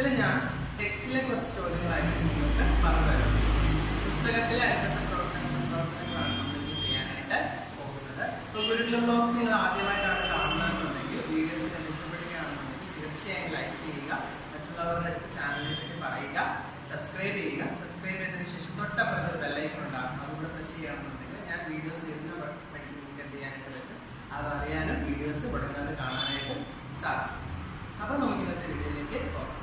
ഇതിൽ ഞാൻ ടെക്സ്റ്റിലെ കുറച്ച് ചോദ്യങ്ങളായിട്ട് നിങ്ങൾക്ക് പറഞ്ഞുതരാം പുസ്തകത്തിലെ അറ്റത്തെ പ്രവർത്തനങ്ങൾ പ്രവർത്തനങ്ങളാണ് നമ്മൾ ഇത് ചെയ്യാനായിട്ട് പോകുന്നത് അപ്പോൾ ഗുരുകുലം ബ്ലോഗ്സ് നിങ്ങൾ ആദ്യമായിട്ടാണ് കാണുന്നതെന്നുണ്ടെങ്കിൽ വീഡിയോസ് കണ്ട് ഇഷ്ടപ്പെടുകയാണെന്നുണ്ടെങ്കിൽ തീർച്ചയായും ലൈക്ക് ചെയ്യുക മറ്റുള്ളവരുടെ അടുത്ത് ചാനലിനെ പറ്റി പറയുക സബ്സ്ക്രൈബ് ചെയ്യുക സബ്സ്ക്രൈബ് ചെയ്തതിനു ശേഷം തൊട്ടപ്പുറത്ത് ഒരു ബെല്ലൈക്കൺ ഉണ്ടാകും അതുകൂടെ പ്രസ് ചെയ്യുകയാണെന്നുണ്ടെങ്കിൽ ഞാൻ വീഡിയോസ് ചെയ്യുന്ന വഴി നിങ്ങൾക്ക് എന്ത് ചെയ്യാനായിട്ട് പറ്റും അത് അറിയാനും വീഡിയോസ് ഉടനെ കാണാനായിട്ട് സാധിക്കും അപ്പൊ നമുക്ക് ഇന്നത്തെ വീഡിയോയിലേക്ക് പോകാം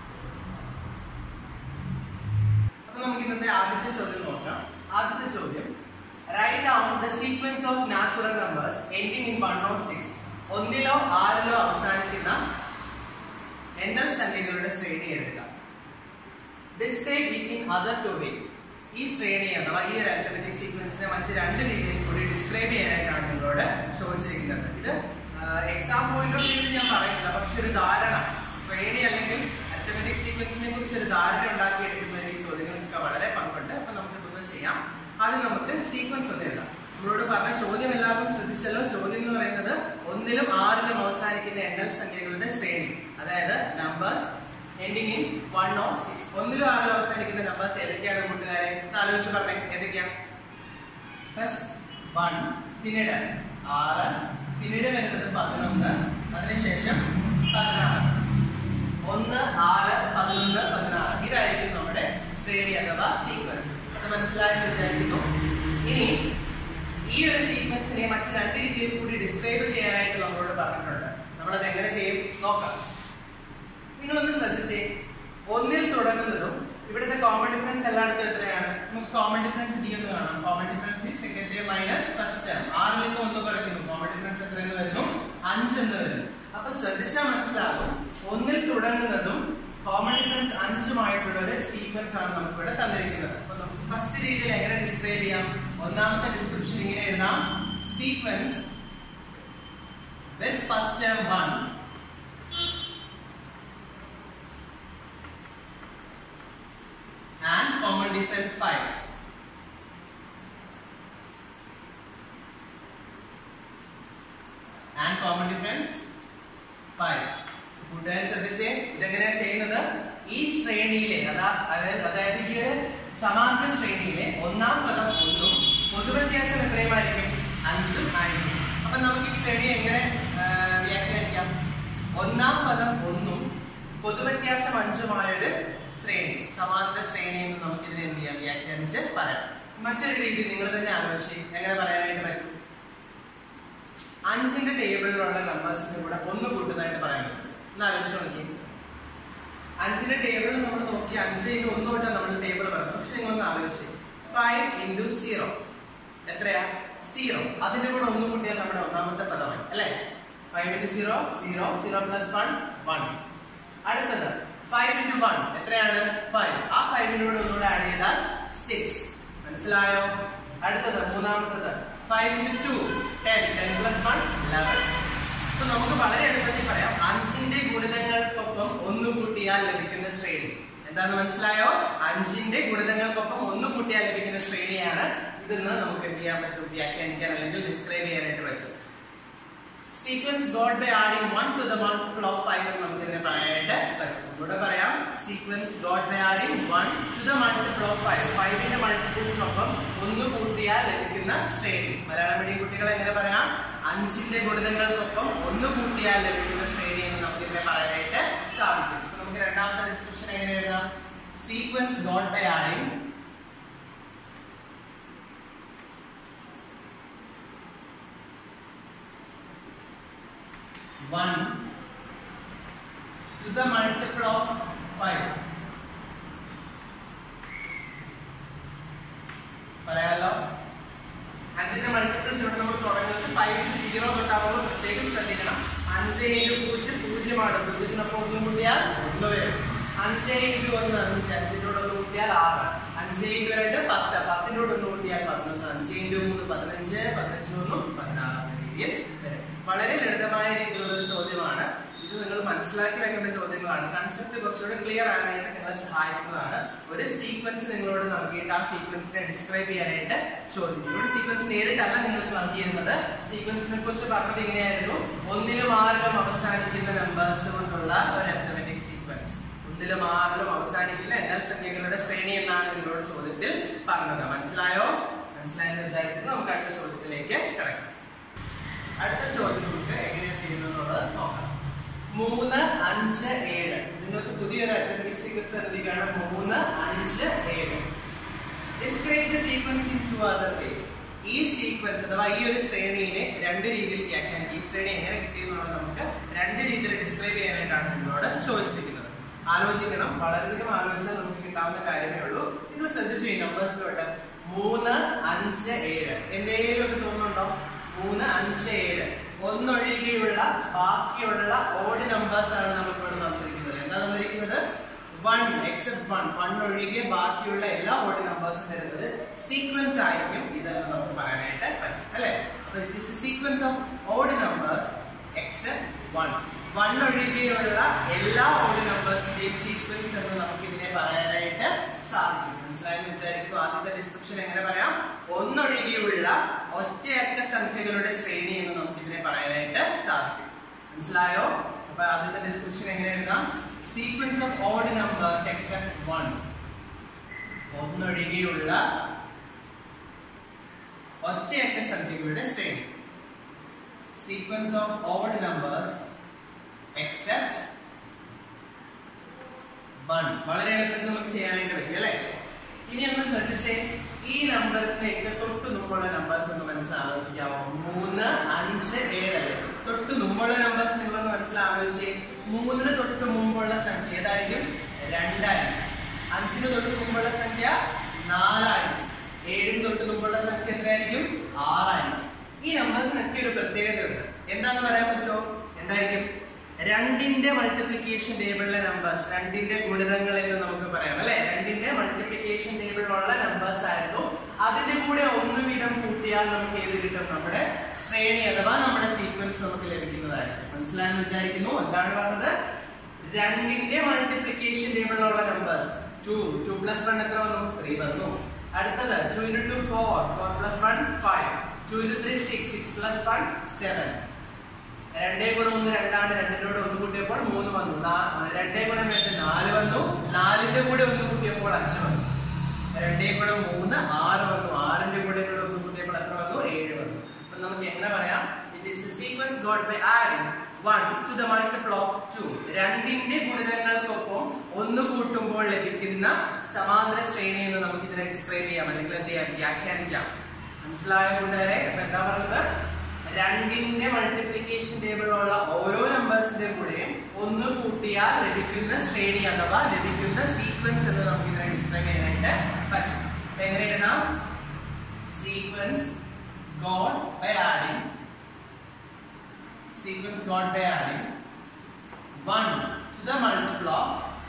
അപ്പൊ നമുക്ക് ഇന്നത്തെ ആദ്യത്തെ ചോദ്യം നോക്കാം ആദ്യത്തെ ചോദ്യം write down the sequence of natural numbers ending in one of six ഒന്നിലോ ആറിലോ അവസാനിക്കുന്ന എണ്ണൽ സംഖ്യകളുടെ ശ്രേണി എഴുതുക describe it in other two way ഈ ശ്രേണി അഥവാ ഈ ഒരു അരിത്തമെറ്റിക് സീക്വൻസിനെ മറ്റ് രണ്ട് രീതിയിൽ കൂടി ഡിസ്ക്രൈബ് ചെയ്യാനായിട്ടാണ് നിങ്ങളോട് ചോദിച്ചിരിക്കുന്നത് ഇത് എക്സാം പോയിന്റ് ഓഫ് വ്യൂ ഞാൻ പറയുന്നില്ല പക്ഷെ ഒരു ധാരണ ശ്രേണി അല്ലെങ്കിൽ അരിത്തമെറ്റിക് സീക്വൻസിനെ കുറിച്ച് ഒരു ധാരണ ഉണ്ടാക്കിയെടുക്കുന്നതിൽ ഈ ചോദ്യങ്ങൾക്ക് വളരെ പങ്കുണ്ട് അപ്പൊ നമുക്ക് ഇതൊന്ന് ചെയ്യാം ആദ്യം നമുക്ക് സീക്വൻസ് ഒന്ന് എഴുതാം നമ്മളോട് പറഞ്ഞ ചോദ്യം എല്ലാവർക്കും ശ്രദ്ധിച്ചല്ലോ ചോദ്യം എന്ന് പറയുന്നത് ഒന്നിലും ആറിലും അവസാനിക്കുന്ന എണ്ണൽ സംഖ്യകളുടെ ശ്രേണി അതായത് numbers ending in one or six ഒന്നിലും ആറിലും അവസാനിക്കുന്ന നമ്പേഴ്സ് ഏതൊക്കെയാണ് കൂട്ടുകാരെ ഒന്ന് ആലോചിച്ച് പറഞ്ഞേ ഏതൊക്കെയാ ഫസ്റ്റ് വൺ പിന്നീട് ആറ് പിന്നീട് വരുന്നത് പതിനൊന്ന് അതിനുശേഷം പതിനാറ് ഒന്ന് ആറ് പതിനൊന്ന് പതിനാറ് ഇതായിരിക്കും നമ്മുടെ ശ്രേണി അഥവാ സീക്വൻസ് അത് മനസ്സിലായെന്ന് വിചാരിക്കുന്നു ഇനി ഈ ഒരു സീക്വൻസിനെ മറ്റു രണ്ട് രീതിയിൽ കൂടി ഡിസ്ക്രൈബ് ചെയ്യാനായിട്ട് നമ്മളോട് പറഞ്ഞിട്ടുണ്ട് നമ്മളത് എങ്ങനെ ചെയ്യും നോക്കാം നിങ്ങളൊന്ന് ശ്രദ്ധിച്ചേ ഒന്നിൽ തുടങ്ങുന്നതും ഇവിടുത്തെ കോമൺ ഡിഫറൻസ് എല്ലായിടത്തും എത്രയാണ് നമുക്ക് കോമൺ ഡിഫറൻസ് ഡി എന്ന് കാണാം common difference second term minus first term ആറിൽ നിന്ന് ഒന്ന് കുറയ്ക്കുന്നു കോമൺ ഡിഫറൻസ് എത്ര എന്ന് വരുന്നു അഞ്ച് എന്ന് വരുന്നു അപ്പൊ ശ്രദ്ധിച്ചാൽ മനസ്സിലാകും ഒന്നിൽ തുടങ്ങുന്നതും കോമൺ ഡിഫറൻസ് അഞ്ചുമായിട്ടുള്ള ഒരു സീക്വൻസ് ആണ് നമുക്ക് ഇവിടെ തന്നിരിക്കുന്നത് അപ്പൊ നമുക്ക് ഫസ്റ്റ് രീതിയിൽ എങ്ങനെ ഡിസ്ക്രൈബ് ചെയ്യാം ഒന്നാമത്തെ ഡിസ്ക്രിപ്ഷൻ ഇങ്ങനെ എഴുതാം sequence with first term 1 and common difference 5 and common difference 5 കൂട്ടുകാരെ ശ്രദ്ധിച്ചേ ഇതെങ്ങനെയാ ചെയ്യുന്നത് ഈ ശ്രേണിയിലെ അതാ അതായത് അതായത് ഈ ഒരു സമാന്തര ശ്രേണിയിലെ ഒന്നാം പദം ഒന്നും പൊതുവ്യത്യാസം എത്രയുമായിരിക്കും അഞ്ചും ആയിരിക്കും അപ്പൊ നമുക്ക് ഈ ശ്രേണി എങ്ങനെ ആ, വ്യാഖ്യാനിക്കാം ഒന്നാം പദം ഒന്നും പൊതുവ്യത്യാസം അഞ്ചുമായൊരു ശ്രേണി സമാന്തര ശ്രേണി എന്ന് നമുക്ക് ഇതിനെ എന്ത് ചെയ്യാം വ്യാഖ്യാനിച്ച് പറയാം മറ്റൊരു രീതി നിങ്ങൾ തന്നെ ആലോചിച്ച് എങ്ങനെ പറയാനായിട്ട് പറ്റും അഞ്ചിന്റെ ടേബിളിലുള്ള നമ്പേഴ്സിന്റെ കൂടെ ഒന്ന് കൂട്ടുന്നതായിട്ട് പറയാൻ പറ്റും ഒന്ന് ആലോചിച്ച് നോക്കി അഞ്ചിന്റെ ടേബിൾ നമ്മൾ നോക്കി അഞ്ചിന് ഒന്ന് തൊട്ടാണ് നമ്മൾ ടേബിൾ പറഞ്ഞത് പക്ഷെ നിങ്ങളൊന്ന് ആലോചിച്ച് ഫൈവ് ഇൻറ്റു സീറോ എത്രയാ സീറോ അതിന്റെ കൂടെ ഒന്ന് കൂട്ടിയാൽ നമ്മുടെ ഒന്നാമത്തെ പദമായി അല്ലെ five into zero zero zero plus one one അടുത്തത് ഫൈവ് ഇൻറ്റു വൺ എത്രയാണ് ഫൈവ് ആ ഫൈവിന്റെ കൂടെ ഒന്നുകൂടെ ആഡ് ചെയ്താൽ സിക്സ് മനസ്സിലായോ അടുത്തത് മൂന്നാമത്തത് five into two ten ten plus one eleven അപ്പൊ നമുക്ക് വളരെ എളുപ്പത്തിൽ പറയാം അഞ്ചിന്റെ ഗുണിതങ്ങൾക്കൊപ്പം ഒന്ന് കൂട്ടിയാൽ ലഭിക്കുന്ന ശ്രേണി എന്താന്ന് മനസ്സിലായോ അഞ്ചിന്റെ ഗുണിതങ്ങൾക്കൊപ്പം ഒന്ന് കൂട്ടിയാൽ ലഭിക്കുന്ന ശ്രേണിയാണ് ഇതെന്ന് നമുക്ക് എന്ത് ചെയ്യാൻ പറ്റും വ്യാഖ്യാനിക്കാൻ അല്ലെങ്കിൽ ഡിസ്ക്രൈബ് ചെയ്യാനായിട്ട് പറ്റും sequence got by adding one to the multiple of five എന്ന് നമുക്ക് ഇതിനെ പറയാനായിട്ട് പറ്റും ഇവിടെ പറയാം sequence got by adding one to the multiple of five ഫൈവിന്റെ മൾട്ടിപ്പിൾസിനൊപ്പം ഒന്ന് കൂട്ടിയാൽ ലഭിക്കുന്ന ശ്രേണി മലയാളം മീഡിയം കുട്ടികൾ എങ്ങനെ പറയാം അഞ്ചിന്റെ ഗുണിതങ്ങൾക്കൊപ്പം ഒന്ന് കൂട്ടിയാൽ ലഭിക്കുന്ന ശ്രേണി എന്ന് നമുക്ക് ഇതിനെ പറയാനായിട്ട് സാധിക്കും അപ്പൊ നമുക്ക് രണ്ടാമത്തെ ഡിസ്ക്രിപ്ഷൻ എങ്ങനെ എഴുതാം sequence got by adding one to the multiple of five. പറയാലോ അഞ്ചിന്റെ മൾട്ടിപ്പിൾസ് ഇവിടെ നമ്മൾ തുടങ്ങുന്നത് ഫൈവ് ഇൻറ്റു സീറോ തൊട്ടാകുമ്പോൾ പ്രത്യേകം ശ്രദ്ധിക്കണം അഞ്ച് ഇൻറ്റു പൂജ്യം പൂജ്യമാണ് പൂജ്യത്തിനൊപ്പം ഒന്ന് കൂട്ടിയാൽ ഒന്ന് വരും അഞ്ച് ഇൻറ്റു ഒന്ന് അഞ്ച് അഞ്ചിൻ്റെ കൂടെ ഒന്ന് കൂട്ടിയാൽ ആറ് അഞ്ച് ഇൻറ്റു രണ്ട് പത്ത് പത്തിൻ്റെ കൂടെ ഒന്ന് കൂട്ടിയാൽ പതിനൊന്ന് അഞ്ച് ഇൻറ്റു മൂന്ന് പതിനഞ്ച് പതിനഞ്ച് ഒന്നും പതിനാറ് എന്ന രീതിയിൽ വരും വളരെ ലളിതമായ രീതിയിലുള്ള ഒരു ചോദ്യമാണ് ഇത് നിങ്ങൾ മനസ്സിലാക്കി വെക്കേണ്ട ചോദ്യങ്ങളാണ് കൺസെപ്റ്റ് കുറച്ചുകൂടി ക്ലിയർ ആകാനായിട്ട് നിങ്ങളെ സഹായിക്കുന്നതാണ് ഒരു സീക്വൻസ് നിങ്ങളോട് നൽകിയിട്ട് ആ സീക്വൻസിനെ ഡിസ്ക്രൈബ് ചെയ്യാനായിട്ട് ചോദിക്കും ഒരു സീക്വൻസ് നേരിട്ടല്ല നിങ്ങൾക്ക് നൽകിയിരുന്നത് സീക്വൻസിനെ കുറിച്ച് പറഞ്ഞത് ഇങ്ങനെയായിരുന്നു ഒന്നിലും ആറിലും അവസാനിക്കുന്ന നമ്പേഴ്സ് കൊണ്ടുള്ള ഒരു അത്തമെറ്റിക് സീക്വൻസ് ഒന്നിലും ഒന്നിലും ആറിലും അവസാനിക്കുന്ന എണ്ണൽ സംഖ്യകളുടെ ശ്രേണി എന്നാണ് നിങ്ങളോട് ചോദ്യത്തിൽ പറഞ്ഞത് മനസ്സിലായോ മനസ്സിലായെന്ന് വിചാരിക്കുന്നു നമുക്ക് അടുത്ത ചോദ്യത്തിലേക്ക് കിടക്കാം അടുത്ത ചോദ്യം നമുക്ക് എങ്ങനെയാ ചെയ്യുന്നത് നോക്കാം മൂന്ന് അഞ്ച് ഏഴ് നിങ്ങൾക്ക് പുതിയൊരു അറ്റൻഡിക് സീക്വൻസ് എന്തിനാണ് മൂന്ന് അഞ്ച് ഏഴ് describe the sequence in two other ways ഈ സീക്വൻസ് അഥവാ ഈ ഒരു ശ്രേണിയെ രണ്ട് രീതിയിൽ വ്യാഖ്യാനിക്കും ഈ ശ്രേണി എങ്ങനെ കിട്ടിയെന്നുള്ളത് നമുക്ക് രണ്ട് രീതിയിൽ ഡിസ്ക്രൈബ് ചെയ്യാനായിട്ടാണ് നിങ്ങളോട് ചോദിച്ചിരിക്കുന്നത് ആലോചിക്കണം വളരെയധികം ആലോചിച്ചാൽ നമുക്ക് കിട്ടാവുന്ന കാര്യമേ ഉള്ളൂ നിങ്ങൾ ശ്രദ്ധിച്ചു ഈ നമ്പേഴ്സിലോട്ട് മൂന്ന് അഞ്ച് ഏഴ് എന്തെങ്കിലും ഒക്കെ തോന്നുന്നുണ്ടോ മൂന്ന് അഞ്ച് ഏഴ് ഒന്നൊഴികെയുള്ള ബാക്കിയുള്ള ഓഡ് നമ്പേഴ്സ് ആണ് നമുക്ക് ഇവിടെ തന്നിരിക്കുന്നത് എന്താ തന്നിരിക്കുന്നത് വൺ എക്സെപ്റ്റ് വൺ വൺ ഒഴികെ ബാക്കിയുള്ള എല്ലാ ഓഡ് നമ്പേഴ്സും വരുന്നത് സീക്വൻസ് ആയിരിക്കും ഇതെന്ന് നമുക്ക് പറയാനായിട്ട് പറ്റും അല്ലെ അപ്പൊ it sequence of odd numbers except one one ഒഴികെയുള്ള എല്ലാ ഓഡ് നമ്പേഴ്സിന്റെയും സീക്വൻസ് എന്ന് നമുക്ക് ഇതിനെ പറയാനായിട്ട് സാധിക്കും മനസ്സിലായെന്ന് വിചാരിക്കും ആദ്യത്തെ ഡിസ്ക്രിപ്ഷൻ എങ്ങനെ പറയാം ഒന്നൊഴികെയുള്ള ഒറ്റയക്ക സംഖ്യകളുടെ ശ്രേണി എന്ന് നമുക്ക് ഇതിനെ പറയാനായിട്ട് സാധിക്കും മനസ്സിലായോ അപ്പൊ ആദ്യത്തെ ഡിസ്ക്രിപ്ഷൻ എങ്ങനെ എഴുതാം sequence of odd numbers except one ഒന്നൊഴികെയുള്ള ഒറ്റയക്ക സംഖ്യകളുടെ ശ്രേണി sequence of odd numbers except one വളരെ എളുപ്പത്തിൽ നമുക്ക് ചെയ്യാനായിട്ട് പറ്റും അല്ലേ ഇനി ഒന്ന് ശ്രദ്ധിച്ചേ ഈ നമ്പറിനൊക്കെ തൊട്ട് മുമ്പുള്ള നമ്പേഴ്സ് ഒന്ന് മനസ്സിലാലോചിക്കാവോ മൂന്ന് അഞ്ച് ഏഴ് അല്ലേ തൊട്ട് മുമ്പുള്ള നമ്പേഴ്സ് നിങ്ങളൊന്ന് മനസ്സിലാലോചിച്ചേ മൂന്നിന് തൊട്ട് മുമ്പുള്ള സംഖ്യ ഏതായിരിക്കും രണ്ടായിരിക്കും അഞ്ചിന് തൊട്ട് മുമ്പുള്ള സംഖ്യ നാലായിരിക്കും ഏഴിന് തൊട്ട് മുമ്പുള്ള സംഖ്യ എത്രയായിരിക്കും ആറായിരിക്കും ഈ നമ്പേഴ്സിനൊക്കെ ഒരു പ്രത്യേകതയുണ്ട് എന്താന്ന് പറയാൻ പറ്റുമോ എന്തായിരിക്കും രണ്ടിന്റെ മൾട്ടിപ്ലിക്കേഷൻ ടേബിളിലെ നമ്പേഴ്സ് രണ്ടിന്റെ ഗുണിതങ്ങൾ എന്ന് നമുക്ക് പറയാം അല്ലെ രണ്ടിന്റെ മൾട്ടിപ്ലിക്കേഷൻ ടേബിളിലുള്ള നമ്പേഴ്സ് ആയിരുന്നു അതിന്റെ കൂടെ ഒന്ന് വീതം കൂട്ടിയാൽ നമുക്ക് ഏത് കിട്ടും നമ്മുടെ ശ്രേണി അഥവാ നമ്മുടെ സീക്വൻസ് നമുക്ക് ലഭിക്കുന്നതായിരിക്കും മനസ്സിലായെന്ന് വിചാരിക്കുന്നു എന്താണ് പറഞ്ഞത് രണ്ടിന്റെ മൾട്ടിപ്ലിക്കേഷൻ ടേബിളിലുള്ള numbers two two plus one എത്ര വന്നു ത്രീ വന്നു അടുത്തത് two into two four four plus one five two into three six six plus one seven രണ്ടേ ഗുണം ഒന്ന് രണ്ടാണ് രണ്ടിന്റെ കൂടെ ഒന്ന് കൂട്ടിയപ്പോൾ മൂന്ന് വന്നു നാ- രണ്ടേ ഗുണം രണ്ട് നാല് വന്നു നാലിന്റെ കൂടെ ഒന്ന് കൂട്ടിയപ്പോൾ അഞ്ച് വന്നു രണ്ടേ ഗുണം മൂന്ന് ആറ് വന്നു ആറിന്റെ കൂടെ കൂടെ ഒന്ന് കൂട്ടിയപ്പോൾ എത്ര വന്നു ഏഴ് വന്നു അപ്പൊ നമുക്ക് എങ്ങനെ പറയാം it is sequence got by adding one to the multiple of two രണ്ടിന്റെ ഗുണിതങ്ങൾക്കൊപ്പം ഒന്ന് കൂട്ടുമ്പോൾ ലഭിക്കുന്ന സമാന്തര ശ്രേണി എന്ന് നമുക്ക് ഇതിനെ ഡിസ്ക്രൈബ് ചെയ്യാം അല്ലെങ്കിൽ എന്ത് ചെയ്യാം വ്യാഖ്യാനിക്കാം മനസ്സിലായ കൂട്ടുകാരെ അപ്പൊ എന്താ പറഞ്ഞത് രണ്ടിന്റെ മൾട്ടിപ്ലിക്കേഷൻ ടേബിളിലുള്ള ഓരോ നമ്പേഴ്സിന്റെ കൂടെയും ഒന്ന് കൂട്ടിയാൽ ലഭിക്കുന്ന ശ്രേണി അഥവാ ലഭിക്കുന്ന സീക്വൻസ് എന്ന് നമുക്ക് ഇതിനെ ഡിസ്ക്രൈബ് ചെയ്യാനായിട്ട് പറ്റും അപ്പൊ എങ്ങനെ എഴുതാം sequence got by adding sequence got by adding 1 to the multiple of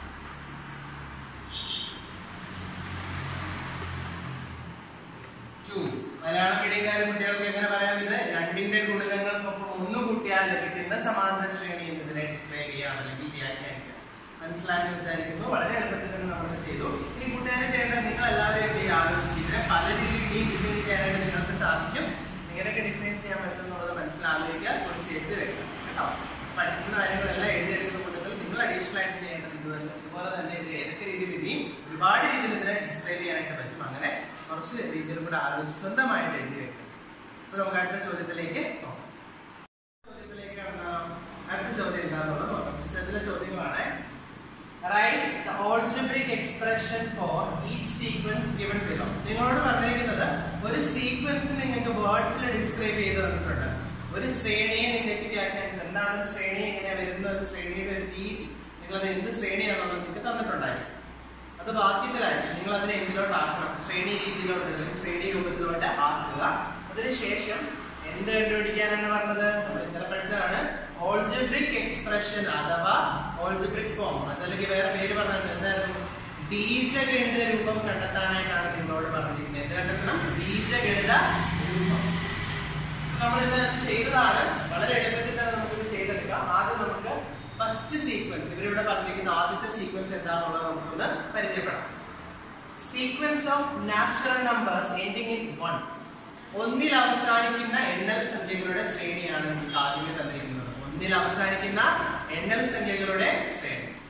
2 Malayalam മീഡിയംകാരെ കുട്ടികൾക്ക് എങ്ങനെ പറയാം ഇത് രണ്ടിന്റെ ഗുണിതങ്ങൾക്കൊപ്പം ഒന്ന് കൂട്ടിയാൽ ലഭിക്കുന്ന സമാന്തര ശ്രേണി എന്നതിനെ ഡിസ്ക്രൈബ് ചെയ്യാം അല്ലെങ്കിൽ വ്യാഖ്യാനിക്കാം മനസ്സിലായെന്ന് വിചാരിക്കുന്നു വളരെ എളുപ്പത്തിൽ തന്നെ നമ്മൾ ചെയ്തു ഇനി കൂട്ടുകാരെ ചെയ്യേണ്ടത് നിങ്ങൾ എല്ലാവരും എന്ത് ചെയ്യുക ആലോചിച്ച് ഇതിനെ പല രീതിയിൽ ഡിഫൈൻ ചെയ്യാനായിട്ട് നിങ്ങൾക്ക് സാധിക്കും എങ്ങനെയൊക്കെ ഡിഫൈൻ ചെയ്യാൻ പറ്റും എന്നുള്ളത് മനസ്സിലാലോചിക്കുക കുറച്ച് എഴുതി വെക്കണം കേട്ടോ പഠിക്കുന്ന കാര്യങ്ങളെല്ലാം എഴുതി എടുക്കുന്ന കൂട്ടത്തിൽ നിങ്ങൾ അഡീഷണൽ ആയിട്ട് ചെയ്യേണ്ടത് ഇത് തന്നെ ഇതുപോലെ തന്നെ ഇത് ഏതൊക്കെ രീതിയിൽ ഇനിയും ഒരുപാട് രീതിയിൽ ഇതിനെ ഡിസ്ക്രൈബ് ചെയ്യാനായിട്ട് പറ്റും അങ്ങനെ കുറച്ച് രീതിയിൽ കൂടെ ആലോചിച്ച് സ്വന്തമായിട്ട് എഴുതി വെക്കണം അപ്പൊ നമുക്ക് അടുത്ത ചോദ്യത്തിലേക്ക് നോക്കാം ചോദ്യത്തിലേക്ക് കടന്നാലോ? അടുത്ത ചോദ്യം എന്താണെന്നുള്ളത് നോക്കാം പുസ്തകത്തിലെ ചോദ്യങ്ങളാണ് write the algebraic expression for each sequence given below നിങ്ങളോട് പറഞ്ഞിരിക്കുന്നത് ഒരു സീക്വൻസ് നിങ്ങൾക്ക് വേർഡ്സിൽ ഡിസ്ക്രൈബ് ചെയ്ത് തന്നിട്ടുണ്ട് ഒരു ശ്രേണിയെ നിങ്ങൾക്ക് വ്യാഖ്യാനിച്ചു എന്താണ് ഒരു ശ്രേണി എങ്ങനെ വരുന്ന ഒരു ശ്രേണിയുടെ ഒരു രീതി നിങ്ങൾ അത് എന്ത് ശ്രേണിയാണെന്ന് നിങ്ങൾക്ക് തന്നിട്ടുണ്ടായിരിക്കും അത് വാക്യത്തിലായിരിക്കും നിങ്ങൾ അതിനെ എന്തിലോട്ട് ആക്കണം ശ്രേണി രീതിയിലോട്ട് അല്ലെങ്കിൽ ശ്രേണി രൂപത്തിലോട്ട് ആക്കുക അതിനുശേഷം എന്ത് കണ്ടുപിടിക്കാനാണ് പറഞ്ഞത് നമ്മൾ ഇന്നലെ പഠിച്ചതാണ് ഓൾജിബ്രിക് എക്സ്പ്രഷൻ അഥവാ ഓൾജിബ്രിക് ഫോം അതല്ലെങ്കിൽ വേറെ പേര് പറഞ്ഞത് എന്തായിരുന്നു ബീജഗണിത രൂപം കണ്ടെത്താനായിട്ടാണ് നിങ്ങളോട് പറഞ്ഞിരിക്കുന്നത് എന്ത് കണ്ടെത്തണം ബീജഗണിത രൂപം നമ്മൾ ഇത് ചെയ്തതാണ് വളരെ എളുപ്പത്തിൽ തന്നെ നമുക്കിത് ചെയ്തെടുക്കാം ആദ്യം നമുക്ക് ഫസ്റ്റ് സീക്വൻസ് ഇവരിവിടെ പറഞ്ഞിരിക്കുന്ന ആദ്യത്തെ സീക്വൻസ് എന്താണെന്നുള്ളത് നമുക്കൊന്ന് പരിചയപ്പെടാം sequence of natural numbers ending in one ഒന്നിൽ അവസാനിക്കുന്ന എണ്ണൽ സംഖ്യകളുടെ ശ്രേണിയാണ് നമുക്ക് ആദ്യമേ തന്നിരിക്കുന്നത് ഒന്നിൽ അവസാനിക്കുന്ന എണ്ണൽ സംഖ്യകളുടെ ശ്രേണി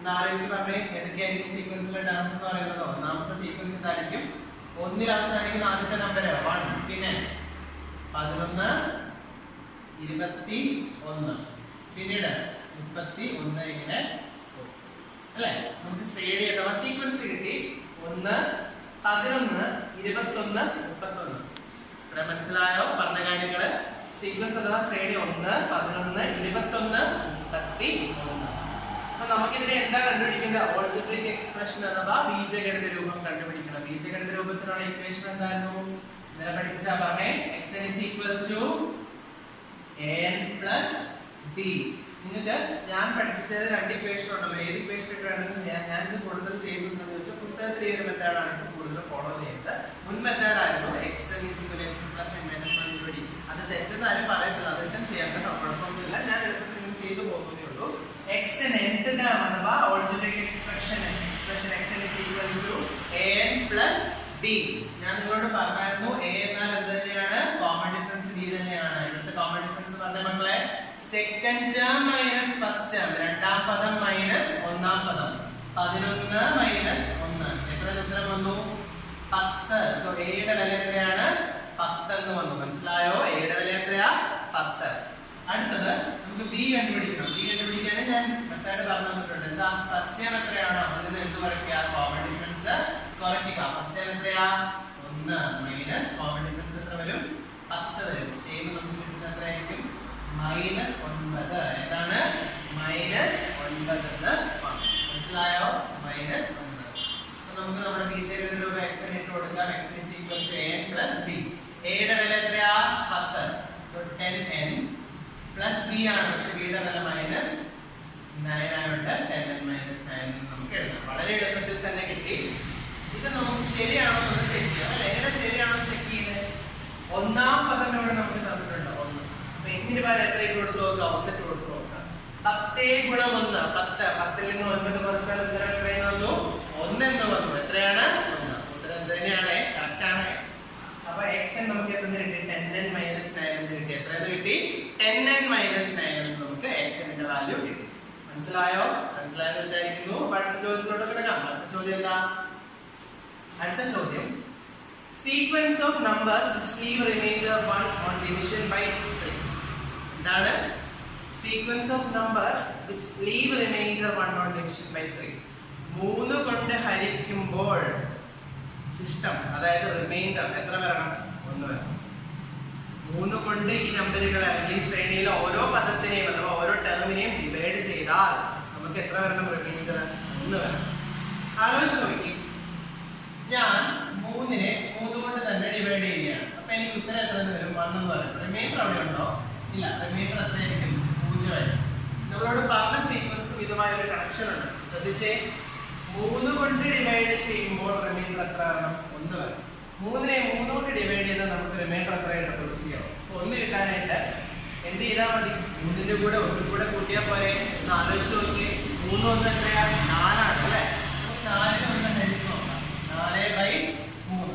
ഒന്ന് ആലോചിച്ച് പറഞ്ഞേ ഏതൊക്കെയായിരിക്കും സീക്വൻസിലെ ടേംസ് എന്ന് പറയുന്നത് ഒന്നാമത്തെ സീക്വൻസ് ഇതായിരിക്കും ഒന്നിൽ അവസാനിക്കുന്ന ആദ്യത്തെ നമ്പർ വൺ പിന്നെ പതിനൊന്ന് ഇരുപത്തി ഒന്ന് പിന്നീട് മുപ്പത്തി ഒന്ന് ഇങ്ങനെ പോകും. അല്ലേ നമുക്ക് ശ്രേണി അഥവാ സീക്വൻസ് കിട്ടി ഒന്ന് പതിനൊന്ന് ഇരുപത്തൊന്ന് മുപ്പത്തൊന്ന് ഇവിടെ മനസ്സിലായോ പറഞ്ഞ കാര്യങ്ങള് സീക്വൻസ് അഥവാ ശ്രേണി ഒന്ന് പതിനൊന്ന് ഇരുപത്തൊന്ന് മുപ്പത്തി ഒന്ന് അപ്പൊ നമുക്കിതിനെ എന്താ കണ്ടുപിടിക്കേണ്ടത് ഓൾജിബ്രിക് എക്സ്പ്രഷൻ അഥവാ ബീജഗണിത രൂപം കണ്ടുപിടിക്കണം ബീജഗണിത രൂപത്തിലുള്ള ഇക്വേഷൻ എന്തായിരുന്നു ഇന്നലെ പഠിച്ച പറഞ്ഞേ x n is equal to an plus b നിങ്ങൾക്ക് ഞാൻ പഠിപ്പിച്ചത് രണ്ട് ഇക്വേഷൻ ഉണ്ടല്ലോ ഏത് ഇക്വേഷൻ ഇട്ട് വേണമെങ്കിലും ചെയ്യാം ഞാൻ ഇത് കൂടുതൽ ചെയ്യുന്നതെന്ന് വെച്ചാൽ പുസ്തകത്തിൽ ഈ ഒരു മെത്തേഡാണ് ഇത് കൂടുതൽ ഫോളോ ചെയ്യുന്നത് മുൻ മെത്തേഡ് ആയിരുന്നു X is equal X plus N minus one D അത് തെറ്റെന്ന് ആരും പറയത്തില്ല അതെല്ലാം ചെയ്യാൻ കേട്ടോ കുഴപ്പമൊന്നുമില്ല ഞാൻ എളുപ്പത്തിൽ ഇങ്ങനെ ചെയ്തു പോകുന്നതേ ഉള്ളൂ എക്സ് nth ടേം അഥവാ algebraic expression expression X is equal to an plus b ഞാൻ നിങ്ങളോട് പറഞ്ഞായിരുന്നു a എന്നാൽ എന്ത് തന്നെയാണ് കോമൺ ഡിഫറൻസ് d തന്നെയാണ് ഇവിടുത്തെ കോമൺ ഡിഫറൻസ് പറഞ്ഞ മക്കളെ second term minus first term രണ്ടാം പദം മൈനസ് ഒന്നാം പദം പതിനൊന്ന് മൈനസ് ഒന്ന് എത്ര ഉത്തരം വന്നു പത്ത് സോ എയുടെ വില എത്രയാണ് പത്ത് എന്ന് വന്നു മനസ്സിലായോ എയുടെ വില എത്രയാ പത്ത് അടുത്തത് നമുക്ക് ബി കണ്ടുപിടിക്കണം ബി കണ്ടുപിടിക്കാൻ ഞാൻ മെത്തേഡ് പറഞ്ഞു തന്നിട്ടുണ്ട് എന്താ ഫസ്റ്റ് ടൈം എത്രയാണ് അതിൽ നിന്ന് എന്ത് കുറയ്ക്കുക കോമൺ ഡിഫറൻസ് കുറയ്ക്കുക ഫസ്റ്റ് ടൈം എത്രയാ ഒന്ന് മൈനസ് കോമൺ ഡിഫറൻസ് എത്ര വരും പത്ത് വരും ചെയ്യുമ്പോൾ നമുക്ക് കിട്ടുന്നത് എത്രയായിരിക്കും മൈനസ് ഒൻപത് എന്താണ് മൈനസ് ഒൻപത് എന്ന് വന്നു. മനസ്സിലായോ മൈനസ് ഒൻപത് അപ്പൊ നമുക്ക് നമ്മുടെ ബീജഗണിത രൂപ എക്സ് ഇട്ട് കൊടുക്കാം X is equal to A plus B എയുടെ വില എത്രയാ പത്ത് so ten N plus B ആണ് പക്ഷെ ബിയുടെ വില മൈനസ് നയൻ ആയിട്ട് ടെൻ എൻ മൈനസ് നയൻ നമുക്ക് എഴുതാം വളരെ എളുപ്പത്തിൽ തന്നെ കിട്ടി ഇത് നമുക്ക് ശരിയാണോ എന്ന് ചെക്ക് ചെയ്യാം അല്ലെ എങ്ങനെ ശരിയാണോ ചെക്ക് ചെയ്യുന്നത് ഒന്നാം പദം ഇവിടെ നമുക്ക് തന്നിട്ടുണ്ട് ഒന്ന് അപ്പൊ എന്നിന് പകരം എത്ര ഇട്ട് കൊടുത്തു നോക്കാം ഒന്നിട്ട് കൊടുത്തു നോക്കാം പത്തേ ഗുണം ഒന്ന് പത്ത് പത്തിൽ നിന്ന് ഒൻപത് കുറച്ചാൽ ഉത്തരം എത്രയെന്ന് വന്നു ഒന്ന് എന്ന് വന്നു എത്രയാണ് ഒന്ന് ഉത്തരം എന്ത് തന്നെയാണ് കറക്റ്റ് ആണ് അപ്പൊ എക്സ് എൻ നമുക്ക് എത്ര കിട്ടി ടെൻ എൻ മൈനസ് നയൻ എന്ന് കിട്ടി എത്ര കിട്ടി ടെൻ എൻ മൈനസ് നയൻ നമുക്ക് എക്സ് എന്നിന്റെ വാല്യൂ കിട്ടി മനസ്സിലായോ മനസ്സിലായോ എന്ന് വിചാരിക്കുന്നു അപ്പൊ അടുത്ത ചോദ്യത്തിലോട്ട് കിടക്കാം അടുത്ത ചോദ്യം എന്താ അടുത്ത ചോദ്യം sequence of numbers which leave remainder 1 on division by 3 എന്താണ് സീക്വൻസ് of numbers which leave remainder 1 on division by 3 മൂന്ന് കൊണ്ട് ഹരിക്കുമ്പോൾ സിസ്റ്റം അതായത് റിമൈൻഡർ എത്ര വരണം ഒന്ന് വരണം മൂന്ന് കൊണ്ട് ഈ നമ്പറുകൾ അല്ലെങ്കിൽ ഈ ശ്രേണിയിലെ ഓരോ പദത്തിനെയും അഥവാ ഓരോ ടേമിനെയും ഡിവൈഡ് ചെയ്താൽ നമുക്ക് എത്ര വരണം റിമൈൻഡർ ഒന്ന് വരണം ആലോചിച്ച് നോക്കി ഞാൻ മൂന്നിനെ മൂന്ന് കൊണ്ട് തന്നെ ഡിവൈഡ് ചെയ്യുകയാണ് അപ്പൊ എനിക്ക് ഉത്തരം എത്ര എന്ന് വരും വൺ എന്ന് പറയും റിമൈൻഡർ അവിടെ ഉണ്ടോ ഇല്ല റിമൈൻഡർ എത്രയായിരിക്കും പൂജ്യമായിരിക്കും നമ്മളോട് പറഞ്ഞ സീക്വൻസും ഇതുമായ ഒരു കണക്ഷൻ ഉണ്ട് ശ്രദ്ധിച്ചേ മൂന്ന് കൊണ്ട് ഡിവൈഡ് ചെയ്യുമ്പോൾ റിമൈൻഡർ എത്ര വരണം ഒന്ന് വരണം മൂന്നിനെ മൂന്ന് കൊണ്ട് ഡിവൈഡ് ചെയ്താൽ നമുക്ക് റിമൈൻഡർ എത്ര കിട്ടത്തുള്ളൂ സീറോ അപ്പൊ ഒന്ന് കിട്ടാനായിട്ട് എന്ത് ചെയ്താൽ മതി മൂന്നിന്റെ കൂടെ ഒന്നും കൂടെ കൂട്ടിയാൽ പോരെ ഒന്ന് ആലോചിച്ച് നോക്കി മൂന്ന് ഒന്ന് എത്രയാ നാലാണ് അല്ലേ നമുക്ക് നാലിന് ഒന്ന് ഹരിച്ച് നോക്കാം നാല് ബൈ മൂന്ന്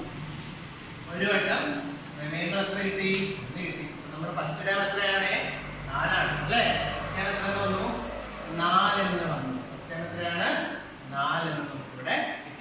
ഒരു വട്ടം റിമൈൻഡർ എത്ര കിട്ടി ഒന്ന് കിട്ടി അപ്പൊ നമ്മുടെ ഫസ്റ്റ് ടൈം എത്രയാണ് നാലാണ് അല്ലേ ഫസ്റ്റ് ടൈം എത്ര വന്നു നാല് എന്ന് വന്നു ഫസ്റ്റ് ടൈം എത്രയാണ് നാല് എന്ന് നമുക്ക് ഇവിടെ കിട്ടി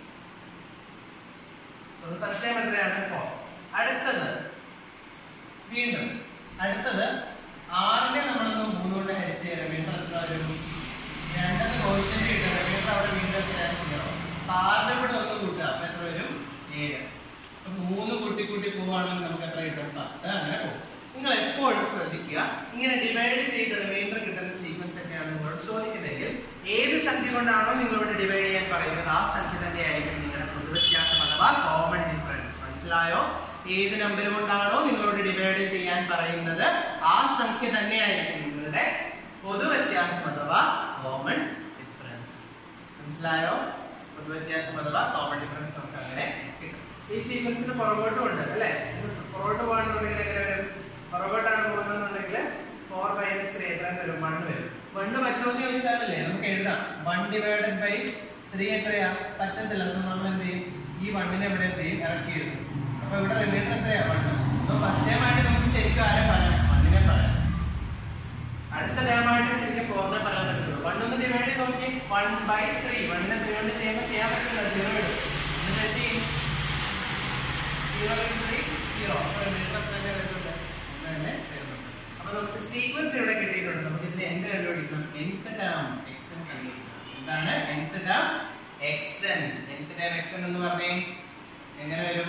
ഫസ്റ്റ് ടൈം എത്രയാണ് ഫോർ അടുത്തത് വീണ്ടും അടുത്തത് ആറിനെ നമ്മളൊന്ന് മൂന്ന് കൊണ്ട് ഹരിച്ച് റിമൈൻഡർ എത്ര വരും രണ്ടെന്ന് കോഷ്യന്റ് കിട്ടും റിമൈൻഡർ അവിടെ വീണ്ടും എത്രയാണ് സീറോ അപ്പൊ ആറിന്റെ കൂടെ ഒന്ന് കൂട്ടുക അപ്പൊ എത്ര വരും ഏഴ് അപ്പൊ മൂന്ന് കൂട്ടി കൂട്ടി പോവുകയാണെങ്കിൽ നമുക്ക് എത്ര കിട്ടും പത്ത് അങ്ങനെ പോകും നിങ്ങൾ എപ്പോഴും ശ്രദ്ധിക്കുക ഇങ്ങനെ ഡിവൈഡ് ചെയ്ത് റിമൈൻഡർ കിട്ടുന്ന സീക്വൻസ് ഒക്കെയാണ് നിങ്ങളോട് ചോദിക്കുന്നതെങ്കിൽ ഏത് സംഖ്യ കൊണ്ടാണോ നിങ്ങളോട് ഡിവൈഡ് ചെയ്യാൻ പറയുന്നത് ആ സംഖ്യ തന്നെയായിരിക്കും നിങ്ങളുടെ പൊതുവ്യത്യാസം അഥവാ കോമൺ ഡിഫറൻസ് മനസ്സിലായോ ഏത് നമ്പർ കൊണ്ടാണോ നിങ്ങളോട് ഡിവൈഡ് ചെയ്യാൻ പറയുന്നത് ആ സംഖ്യ തന്നെയായിരിക്കും നിങ്ങളുടെ പൊതുവ്യത്യാസം അഥവാ കോമൺ ഡിഫറൻസ് മനസ്സിലായോ പൊതുവ്യത്യാസം അഥവാ കോമൺ ഡിഫറൻസ് നമുക്ക് അങ്ങനെ കിട്ടും ഈ സീക്വൻസിന് പുറകോട്ടും ഉണ്ട് അല്ലെ പുറകോട്ട് പോകണമെന്നുണ്ടെങ്കിൽ എങ്ങനെ വരും പുറകോട്ടാണ് പോകുന്നതെന്നുണ്ടെങ്കിൽ ഫോർ മൈനസ് ത്രീ എത്ര വരും വൺ വരും വണ്ണ് പറ്റുമെന്ന് ചോദിച്ചാലല്ലേ നമുക്ക് എഴുതാം വൺ ഡിവൈഡഡ് ബൈ ത്രീ എത്രയാ പറ്റത്തില്ല സോ നമ്മൾ എന്ത് ചെയ്യും ഈ വണ്ണിനെ ഇവിടെ എന്ത് ചെയ്യും ഇറക്കി എഴുതും അപ്പൊ ഇവിടെ റിമൈൻഡർ എത്രയാ വണ്ണ് സോ ഫസ്റ്റ് ടൈം ആയിട്ട് നമുക്ക് ശരിക്കും ആരെ പറയാം വണ്ണിനെ പറയാം അടുത്ത ടൈമായിട്ട് ശരിക്കും ഫോറിനെ പറയാൻ പറ്റുള്ളൂ വൺ ഒന്ന് ഡിവൈഡ് ചെയ്ത് നോക്കി വൺ ബൈ ത്രീ വണ്ണിനെ ത്രീ കൊണ്ട് ചെയ്യുമ്പോൾ ചെയ്യാൻ പറ്റില്ല സീറോ ഇടും എന്നിട്ട് എന്ത് ചെയ്യും സീറോ ത്രീ സീറോ തന്നെ വരുന്നുണ്ട് ഒന്ന് തന്നെ വരുന്നുണ്ട് അപ്പൊ നമുക്ക് സീക്വൻസ് ഇവിടെ കിട്ടിയിട്ടുണ്ട് നമുക്ക് ഇതിന്റെ എന്ത് കണ്ടുപിടിക്കണം nth ടേം xn കണ്ടുപിടിക്കണം എന്താണ് nth term xn nth term xn എന്ന് പറഞ്ഞേ എങ്ങനെ വരും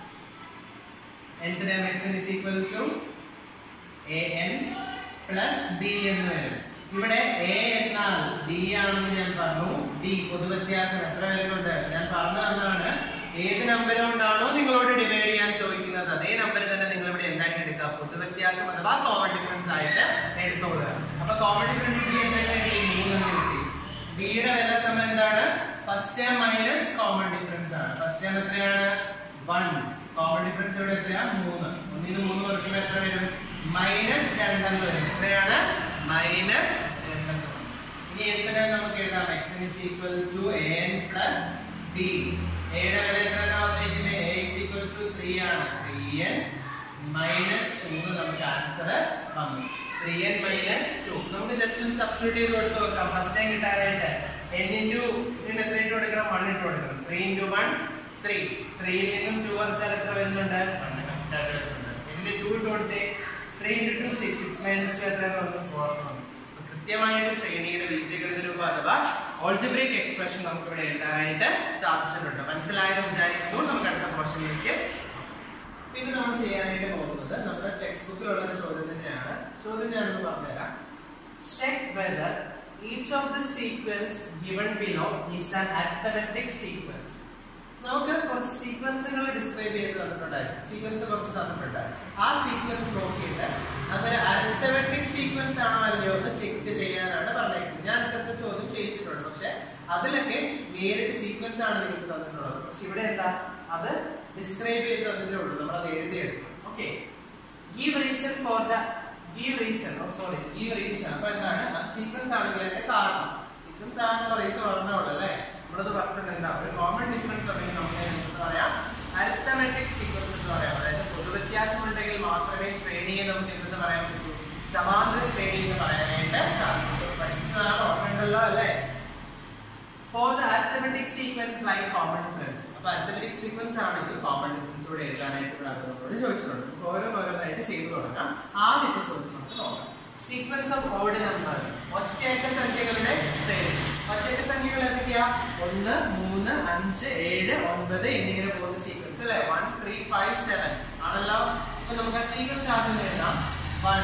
nth term xn is equal to an plus b എന്ന് വരും ഇവിടെ a എന്നാൽ d ആണെന്ന് ഞാൻ പറഞ്ഞു d പൊതുവ്യത്യാസം എത്ര വരുന്നുണ്ട് ഞാൻ പറഞ്ഞു തന്നതാണ് ഏത് നമ്പർ കൊണ്ടാണോ നിങ്ങളോട് ഡിവൈഡ് ചെയ്യാൻ ചോദിക്കുന്നത് അതേ നമ്പർ തന്നെ നിങ്ങൾ ഇവിടെ എന്തായിട്ട് എടുക്കുക പൊതുവ്യത്യാസം അഥവാ കോമൺ ഡിഫറൻസ് ആയിട്ട് എടുത്തോളുക അപ്പൊ കോമൺ ഡിഫറൻസ് d എന്തായാലും കിട്ടി മൂന്നെന്ന് കിട്ടി b യുടെ വില സമയം എന്താണ് first term minus common difference ആണ് ഫസ്റ്റ് ടേം എത്രയാണ് 1 കോമൺ ഡിഫറൻസ് ഇവിടെ എത്രയാ 3 ഒന്നിന് 3 കുറയ്ക്കുമ്പോൾ എത്ര വരും മൈനസ് രണ്ടെന്ന് വരും എത്രയാണ് മൈനസ് രണ്ടെന്ന് വരും ഇനി എത്ര നമുക്ക് എഴുതാം x is equal to an plus b a യുടെ വില എത്രയാണ് വന്നിരിക്കുന്നത് a is equal to 3 ആണ് 3n മൈനസ് 2 നമുക്ക് ആൻസർ വന്നു 3n മൈനസ് 2 നമുക്ക് ജസ്റ്റ് ഒന്ന് സബ്സ്റ്റിറ്റ്യൂട്ട് ചെയ്ത് കൊടുത്ത് നോക്കാം ഫസ്റ്റ് ടൈം കിട്ടാനായിട്ട് n ഇൻറ്റു ഇതിന് എത്ര ഇട്ട് കൊടുക്കണം 1 ഇട്ട് കൊടുക്കണം 3 ഇൻറ്റു 1 3 3 ൽ നിന്നും 2 കുറച്ചാൽ എത്ര വരുന്നുണ്ട് 1 കറക്റ്റ് ആയിട്ട് വരുന്നുണ്ട് എന്നിട്ട് 2 ഇട്ട് കൊടുത്തേ 3 ഇൻറ്റു 2 6 6 മൈനസ് 2 എത്രയാണ് വന്നു 4 എന്ന് വന്നു അപ്പൊ കൃത്യമായിട്ട് ശ്രേണിയുടെ ബീജഗണിത രൂപം അഥവാ ഓൾജിബ്രിക് എക്സ്പ്രഷൻ നമുക്ക് ഇവിടെ എഴുതാനായിട്ട് സാധിച്ചിട്ടുണ്ട് മനസ്സിലായെന്ന് വിചാരിക്കുന്നു നമുക്ക് അടുത്ത പോർഷനിലേക്ക് പിന്നെ നമ്മൾ ചെയ്യാനായിട്ട് പോകുന്നത് നമ്മുടെ ടെക്സ്റ്റ് ബുക്കിലുള്ള ഒരു ചോദ്യം തന്നെയാണ് ചോദ്യം ഞാനൊന്ന് പറഞ്ഞുതരാം check whether each of the sequence given below is an arithmetic sequence നമുക്ക് കുറച്ച് സീക്വൻസുകൾ ഡിസ്ക്രൈബ് ചെയ്ത് തന്നിട്ടുണ്ടായിരുന്നു സീക്വൻസ് കുറച്ച് തന്നിട്ടുണ്ടായിരുന്നു ആ സീക്വൻസ് നോക്കിയിട്ട് അതൊരു അരിത്തമെറ്റിക് സീക്വൻസ് ആണോ അല്ലയോ എന്ന് ചെക്ക് ചെയ്യാനാണ് പറഞ്ഞേക്കുന്നത് ഞാൻ ഇന്നത്തെ ചോദ്യം ചെയ്യിച്ചിട്ടുണ്ട് പക്ഷെ അതിലൊക്കെ നേരിട്ട് സീക്വൻസ് ആണ് നിങ്ങൾക്ക് തന്നിട്ടുള്ളത് പക്ഷെ ഇവിടെ എന്താ അത് ഡിസ്ക്രൈബ് ചെയ്ത് തന്നിട്ടേ ഉള്ളൂ നമ്മൾ അത് എഴുതിയെടുക്കും okay give reason for the give reason sorry give reason അപ്പൊ എന്താണ് സീക്വൻസ് ആണെങ്കിൽ അതിന്റെ കാരണം സീക്വൻസ് ആണെന്നുള്ള റീസൺ പറഞ്ഞോളൂ അല്ലേ നമ്മളത് പറഞ്ഞിട്ടുണ്ട് എന്താ ഒരു കോമൺ ഡിഫറൻസ് ഉണ്ടെങ്കിൽ നമുക്ക് എന്ത് പറയാം അരിത്തമെറ്റിക് സീക്വൻസ് എന്ന് പറയാം അതായത് പൊതുവ്യത്യാസം ഉണ്ടെങ്കിൽ മാത്രമേ ശ്രേണിയെ നമുക്ക് എന്തെന്ന് പറയാൻ പറ്റൂ സമാന്തര ശ്രേണി എന്ന് പറയാനായിട്ട് സാധിക്കുള്ളൂ പഠിച്ചതാണ് ഓർമ്മയുണ്ടല്ലോ അല്ലേ for the arithmetic sequence like common difference അപ്പൊ അരിത്തമെറ്റിക് സീക്വൻസ് ആണെങ്കിൽ കോമൺ ഡിഫറൻസ് കൂടെ എഴുതാനായിട്ട് ഇവിടെ അത് നമ്മളോട് ചോദിച്ചിട്ടുണ്ട് നമുക്ക് ഓരോന്നോരോന്നായിട്ട് ചെയ്തു തുടങ്ങാം ആദ്യത്തെ ചോദ്യം നമുക്ക് നോക്കാം സീക്വൻസ് ഓഫ് ഓഡ് നമ്പേഴ്സ് ഒറ്റയക്ക സംഖ്യകളുടെ ശ്രേണി ഒറ്റയക്ക സംഖ്യകൾ എന്തൊക്കെയാ ഒന്ന് മൂന്ന് അഞ്ച് ഏഴ് ഒൻപത് എന്നിങ്ങനെ പോകുന്ന സീക്വൻസ് അല്ലെ വൺ ത്രീ ഫൈവ് സെവൻ ആണല്ലോ അപ്പൊ നമുക്ക് ആ സീക്വൻസ് ആദ്യം എഴുതാം one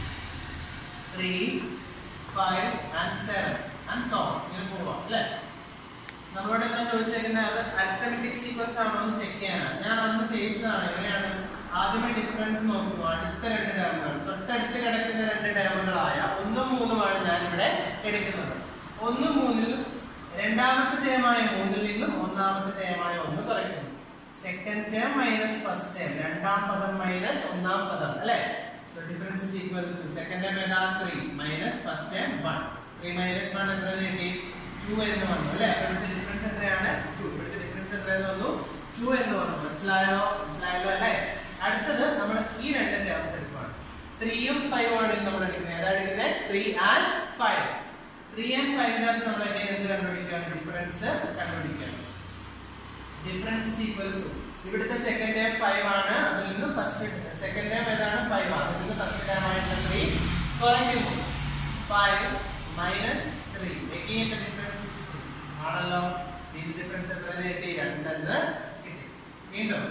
three five and seven and so ഇങ്ങനെ പോവാം അല്ലേ നമ്മളോട് എന്താ ചോദിച്ചേക്കുന്നത് അരിത്തമെറ്റിക് സീക്വൻസ് ആണോ എന്ന് ചെക്ക് ചെയ്യാനാണ് ഞാൻ അന്ന് ചെയ്യിച്ചതാണ് എങ്ങനെയാണ് ആദ്യമേ ഡിഫറൻസ് നോക്കുന്നു അടുത്ത രണ്ട് ടേമുകൾ തൊട്ടടുത്ത് കിടക്കുന്ന രണ്ട് ടേമുകളായ ഒന്നും മൂന്നുമാണ് ഞാൻ ഇവിടെ എടുക്കുന്നത് ഒന്ന് മൂന്നിൽ രണ്ടാമത്തെ ടേമായ മൂന്നിൽ നിന്നും ഒന്നാമത്തെ ടേമായ ഒന്ന് കുറയ്ക്കുന്നു second term minus first term രണ്ടാം പദം മൈനസ് ഒന്നാം പദം അല്ലെ so difference is equal to second term ഏതാ three minus first term one three minus one എത്ര കിട്ടി ടു എന്ന് വന്നു അല്ലെ അപ്പൊ ഇവിടുത്തെ ഡിഫറൻസ് എത്രയാണ് ടു ഇവിടുത്തെ ഡിഫറൻസ് എത്രയെന്ന് വന്നു ടു എന്ന് വന്നു മനസ്സിലായോ മനസ്സിലായല്ലോ അല്ലെ അടുത്തത് നമ്മൾ ഈ രണ്ട് ടേംസ് എടുക്കുകയാണ് ത്രീയും ഫൈവും ആണ് നമ്മൾ എടുക്കുന്നത് ഏതാ എടുക്കുന്നത് three and five three and ഫൈവിനകത്ത് നമ്മൾ എങ്ങനെ എന്ത് കണ്ടുപിടിക്കുകയാണ് ഡിഫറൻസ് കണ്ടുപിടിക്കുകയാണ് ഡിഫറൻസ് ഇസ് ഈക്വൽ ടു ഇവിടുത്തെ സെക്കൻഡ് ടൈം ഫൈവ് ആണ് അതിൽ നിന്ന് ഫസ്റ്റ് സെക്കൻഡ് ടൈം ഏതാണ് ഫൈവ് ആണ് അതിൽ നിന്ന് ഫസ്റ്റ് ടൈം ആയിട്ടുള്ള ത്രീ കുറയ്ക്കുന്നു five minus three again the difference is three ആണല്ലോ ഈ ഡിഫറൻസ് എത്ര കിട്ടി രണ്ടെന്ന് കിട്ടി വീണ്ടും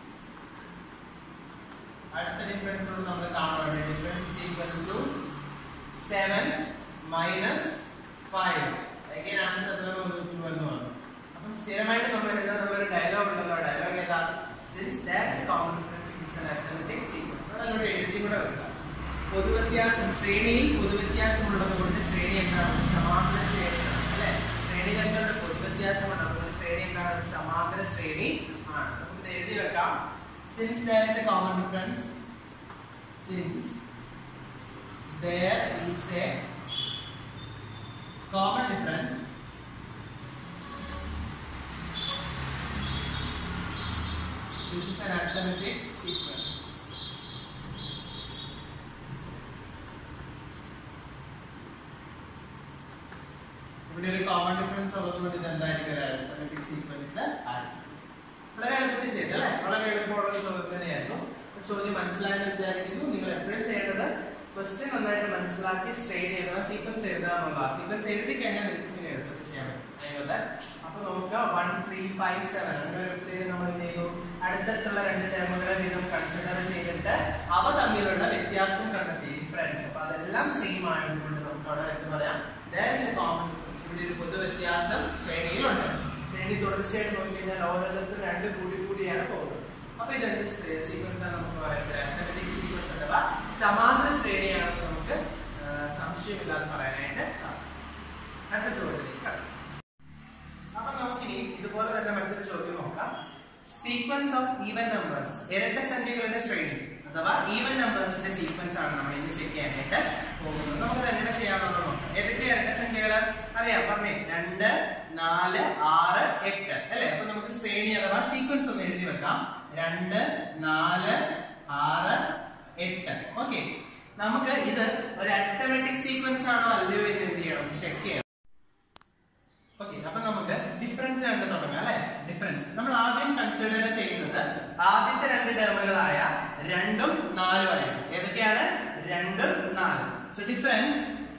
അടുത്ത ഡിഫറൻസ് നമ്മൾ കാണുവാണ് difference is equal to seven minus five again answer എത്ര വന്നു ടു എന്ന് വന്നു അപ്പം സ്ഥിരമായിട്ട് നമ്മൾ എഴുതാനുള്ള ഒരു ഡയലോഗ് ഉണ്ടല്ലോ ഡയലോഗ് ഏതാ since that's common difference is an arithmetic sequence അത് അങ്ങോട്ട് എഴുതി കൂടെ വെക്കുക പൊതുവ്യത്യാസം ശ്രേണിയിൽ പൊതുവ്യത്യാസം ഉള്ളത് കൊണ്ട് ശ്രേണി എന്താണ് സമാന്തര ശ്രേണിയാണ് അല്ലെ ശ്രേണിയിൽ എന്താണ് പൊതുവ്യത്യാസമാണ് അതുകൊണ്ട് ശ്രേണി എന്താണ് ഒരു സമാന്തര ശ്രേണി ആണ് നമുക്ക് ഇത് എഴുതി വെക്കാം since there is a common difference since there is a common difference this is an arithmetic sequence ഇവിടെ ഒരു കോമൺ ഡിഫറൻസ് ഉള്ളതുകൊണ്ട് ഇത് എന്തായിരിക്കും ഒരു അരിത്തമെറ്റിക് സീക്വൻസ് ആയിരിക്കും വളരെ എളുപ്പത്തിൽ ചെയ്തു അല്ലേ വളരെ എളുപ്പമുള്ള ഒരു ചോദ്യം തന്നെയായിരുന്നു അപ്പൊ ചോദ്യം മനസ്സിലായെന്ന് വിചാരിക്കുന്നു നിങ്ങൾ എപ്പോഴും ചെയ്യേണ്ടത് ക്വസ്റ്റ്യൻ നന്നായിട്ട് മനസ്സിലാക്കി സ്ട്രെയിൻ ചെയ്ത സീക്വൻസ് എഴുതുക എന്നുള്ളതാണ് സീക്വൻസ് എഴുതി കഴിഞ്ഞാൽ നിങ്ങൾക്ക് ഇങ്ങനെ എളുപ്പത്തിൽ ചെയ്യാൻ പറ്റും ആയിക്കോട്ടെ അപ്പൊ നമുക്ക് വൺ ത്രീ ഫൈവ് സെവൻ അങ്ങനെ വരുമ്പോഴത്തേക്ക് നമ്മൾ എന്ത് ചെയ്തു അടുത്തടുത്തുള്ള രണ്ട് ടേമുകളെ വീതം കൺസിഡർ ചെയ്തിട്ട് അവ തമ്മിലുള്ള വ്യത്യാസം കണ്ടെത്തി ഡിഫറൻസ് അപ്പൊ അതെല്ലാം സെയിം ആയതുകൊണ്ട് നമുക്ക് അവിടെ എന്ത് പറയാം there is a common difference ഇവിടെ ഒരു പൊതു വ്യത്യാസം ശ്രേണിയിലുണ്ട് ശ്രേണി തുടർച്ചയായിട്ട് നോക്കിക്കഴിഞ്ഞാൽ ഓരോരുത്തരും രണ്ട് കൂടി കൂടിയാണ് പോകുന്നത് അപ്പൊ ഇതെന്ത് സീക്വൻസ് ആണ് നമുക്ക് പറയുന്നത് അത്തമെറ്റിക് സീക്വൻസ് അഥവാ സമാന്തര ശ്രേണിയാണെന്ന് നമുക്ക് ആ, സംശയമില്ലാതെ പറയാനായിട്ട് സാധിക്കും അടുത്ത ചോദ്യത്തിലേക്ക് കടക്കാം അപ്പൊ നമുക്കിനി ഇതുപോലെ തന്നെ മറ്റൊരു ചോദ്യം നോക്കാം സീക്വൻസ് ഓഫ് ഈവൻ നമ്പേഴ്സ് ഇരട്ട സംഖ്യകളുടെ ശ്രേണി അഥവാ ഈവൻ നമ്പേഴ്സിന്റെ സീക്വൻസ് ആണ് നമ്മൾ ഇന്ന് ചെക്ക് ചെയ്യാനായിട്ട് പോകുന്നത് നമുക്ക് എങ്ങനെ ചെയ്യാമെന്നുള്ളത് നോക്കാം ഏതൊക്കെ ഇരട്ട സംഖ്യകള് അറിയാം പറഞ്ഞേ രണ്ട് നാല് ആറ് എട്ട് അല്ലെ അപ്പൊ നമുക്ക് ശ്രേണി അഥവാ സീക്വൻസ് ഒന്ന് എഴുതി വെക്കാം രണ്ട് നാല് ആറ് എട്ട് ഓക്കെ നമുക്ക് ഇത് ഒരു അത്തമെറ്റിക് സീക്വൻസ് ആണോ അല്ലയോ എന്ന് എന്ത് ചെയ്യണം ചെക്ക് ചെയ്യണം ഓക്കെ അപ്പൊ നമുക്ക് ഡിഫറൻസ് കണ്ട് തുടങ്ങാം അല്ലെ ഡിഫറൻസ് നമ്മൾ ആദ്യം കൺസിഡർ ചെയ്യുന്നത് ആദ്യത്തെ രണ്ട് ടേമുകളായ രണ്ടും നാലും ആയിരിക്കും ഏതൊക്കെയാണ് രണ്ടും നാലും so difference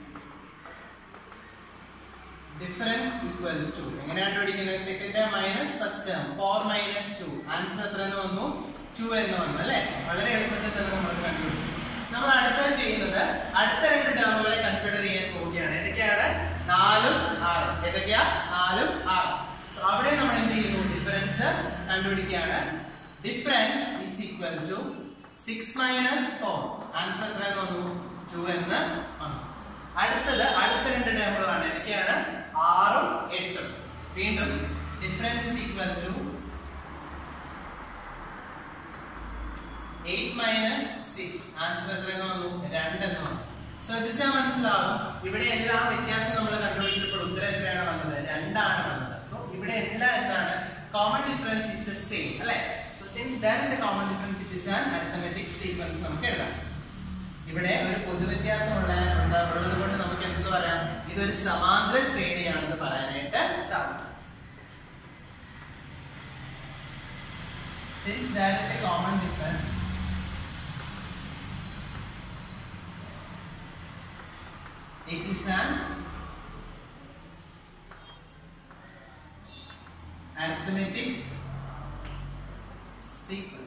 difference equal to എങ്ങനെയാണ് കണ്ടുപിടിക്കുന്നത് second term minus first term four minus two answer എത്ര എന്ന് വന്നു ടു എന്ന് വന്നു അല്ലെ വളരെ എളുപ്പത്തിൽ തന്നെ നമ്മൾ കണ്ടുപിടിച്ചു നമ്മൾ അടുത്ത ചെയ്യുന്നത് അടുത്ത രണ്ട് ടേമുകളെ കൺസിഡർ ചെയ്യാൻ പോവുകയാണ് ഏതൊക്കെയാണ് നാലും ആറും ഏതൊക്കെയാ നാലും ആറും സോ അവിടെ നമ്മൾ എന്ത് ചെയ്യുന്നു ഡിഫറൻസ് കണ്ടുപിടിക്കുകയാണ് difference is equal to six minus four answer എത്ര എന്ന് വന്നു ടു എന്ന് വന്നു അടുത്തത് അടുത്ത രണ്ട് ടേമുകളാണ് ഏതൊക്കെയാണ് ആറും എട്ടും വീണ്ടും difference is equal to eight minus six answer എത്രയെന്ന് വന്നു രണ്ടെന്ന് വന്നു ശ്രദ്ധിച്ചാൽ മനസ്സിലാവും ഇവിടെ എല്ലാം വ്യത്യാസം നമ്മൾ കണ്ടുപിടിച്ചപ്പോൾ ഉത്തരം എത്രയാണ് വന്നത് രണ്ടാണ് വന്നത് സോ ഇവിടെ എല്ലാം എന്താണ് common difference is the same അല്ലെ so since that is the common difference it is an arithmetic sequence നമുക്ക് എഴുതാം ഇവിടെ ഒരു പൊതുവ്യത്യാസമുള്ള ഉള്ളത് കൊണ്ട് നമുക്ക് എന്ത് പറയാം ഇതൊരു സമാന്തര ശ്രേണിയാണെന്ന് പറയാനായിട്ട് സാധിക്കും Since there is a common difference, it is an arithmetic sequence.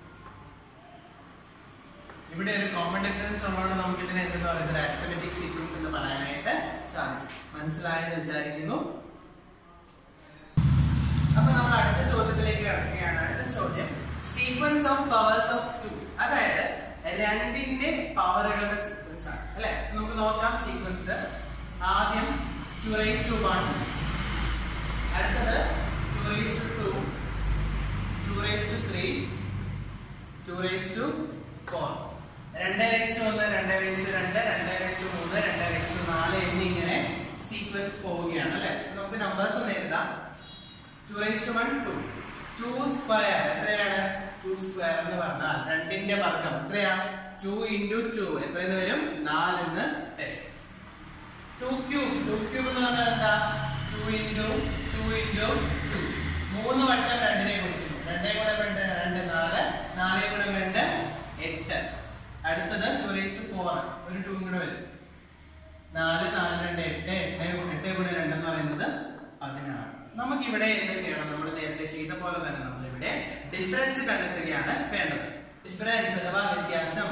ഇവിടെ ഒരു കോമൺ ഡിഫറൻസ് ഉള്ളതുകൊണ്ട് നമുക്ക് ഇതിനെ എന്തെന്ന് പറയുന്നത് അരിത്തമെറ്റിക് സീക്വൻസ് എന്ന് പറയാനായിട്ട് സാധിക്കും മനസ്സിലായെന്ന് വിചാരിക്കുന്നു അപ്പൊ നമ്മൾ അടുത്ത ചോദ്യത്തിലേക്ക് കിടക്കുകയാണ് അടുത്ത ചോദ്യം sequence of powers of two അതായത് രണ്ടിന്റെ പവറുകളുടെ സീക്വൻസ് ആണ് അല്ലെ നമുക്ക് നോക്കാം സീക്വൻസ് ആദ്യം ടു റൈസ് ടു വൺ അടുത്തത് two raise to two two raise to three two raise to four രണ്ട് റൈസ് ടു ഒന്ന് രണ്ട് റൈസ് ടു രണ്ട് രണ്ട് റൈസ് ടു മൂന്ന് രണ്ട് റൈസ് ടു നാല് എന്നിങ്ങനെ സീക്വൻസ് പോവുകയാണ് അല്ലെ നമുക്ക് നമ്പേഴ്സ് ഒന്ന് എഴുതാം two raise to one two two square എത്രയാണ് ടു സ്ക്വയർ എന്ന് പറഞ്ഞാൽ രണ്ടിന്റെ വർഗം എത്രയാ ടു ഇൻറ്റു ടു എത്രയെന്ന് വരും നാലെന്ന് തരും ടു ക്യൂബ് ടു ക്യൂബ് എന്ന് പറഞ്ഞാൽ എന്താ two into two into two മൂന്ന് വട്ടം രണ്ടിനെ കൊടുക്കുന്നു രണ്ടേ കൂടെ രണ്ട് രണ്ട് നാല് നാലേ കൂടെ രണ്ട് എട്ട് അടുത്തത് ടു റൈസ് ടു ഫോർ ഒരു ടൂ കൂടെ വരും നാല് നാല് രണ്ട് എട്ട് എട്ട് എട്ട് കൂടെ രണ്ടെന്ന് പറയുന്നത് പതിനാറ് നമുക്ക് ഇവിടെ എന്ത് ചെയ്യണം നമ്മൾ നേരത്തെ ചെയ്ത പോലെ തന്നെ നമ്മൾ ഇവിടെ ഡിഫറൻസ് കണ്ടെത്തുകയാണ് വേണ്ടത് ഡിഫറൻസ് അഥവാ വ്യത്യാസം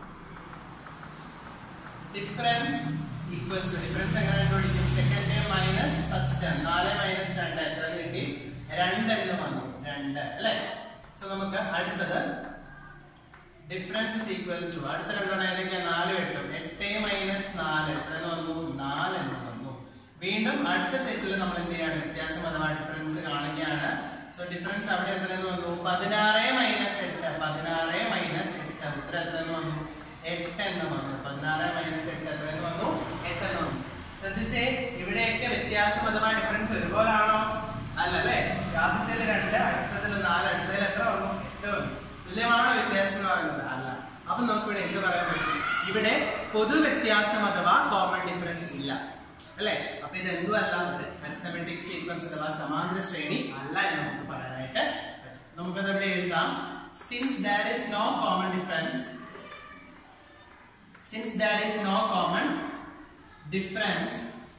ഡിഫറൻസ് ഈക്വൽ ടു ഡിഫറൻസ് എങ്ങനെ കണ്ടുപിടിക്കും second time minus first time നാല് മൈനസ് രണ്ട് എത്ര കിട്ടി രണ്ട് എന്ന് വന്നു രണ്ട് അല്ലെ സോ നമുക്ക് അടുത്തത് ഡിഫറൻസ് ഈക്വൽ ടു അടുത്ത രണ്ടെണ്ണം ഏതൊക്കെയാ നാലും എട്ടും എട്ട് മൈനസ് നാല് എത്ര എന്ന് വന്നു നാല് എന്ന് വന്നു വീണ്ടും അടുത്ത സെറ്റിൽ നമ്മൾ എന്ത് ചെയ്യാണ് വ്യത്യാസം അഥവാ ഡിഫറൻസ് കാണുകയാണ് സോ ഡിഫറൻസ് അവിടെ എത്ര എന്ന് വന്നു പതിനാറ് മൈനസ് എട്ട് പതിനാറ് മൈനസ് എട്ട് ഉത്തരം എത്ര എന്ന് വന്നു എട്ട് എന്ന് വന്നു പതിനാറ് മൈനസ് എട്ട് എത്ര എന്ന് വന്നു എട്ട് എന്ന് വന്നു ശ്രദ്ധിച്ചേ ഇവിടെയൊക്കെ വ്യത്യാസം അഥവാ ഡിഫറൻസ് ഒരുപോലാണോ അല്ലല്ലേ ആദ്യത്തേത് രണ്ട് അടുത്തതിൽ നാല് അടുത്തതിൽ എത്ര വന്നു എട്ട് വന്നു തുല്യമാണോ വ്യത്യാസം എന്ന് പറയുന്നത് അല്ല അപ്പൊ നമുക്ക് ഇവിടെ എന്ത് പറയാൻ പറ്റും ഇവിടെ പൊതു വ്യത്യാസം അഥവാ കോമൺ ഡിഫറൻസ് ഇല്ല അല്ലെ അപ്പൊ ഇത് എന്തും അല്ല ഒരു അരിത്തമെറ്റിക് സീക്വൻസ് അഥവാ സമാന്തര ശ്രേണി അല്ല എന്ന് നമുക്ക് പറയാനായിട്ട് പറ്റും. നമുക്കത് ഇവിടെ എഴുതാം since there is no common difference since there is no common difference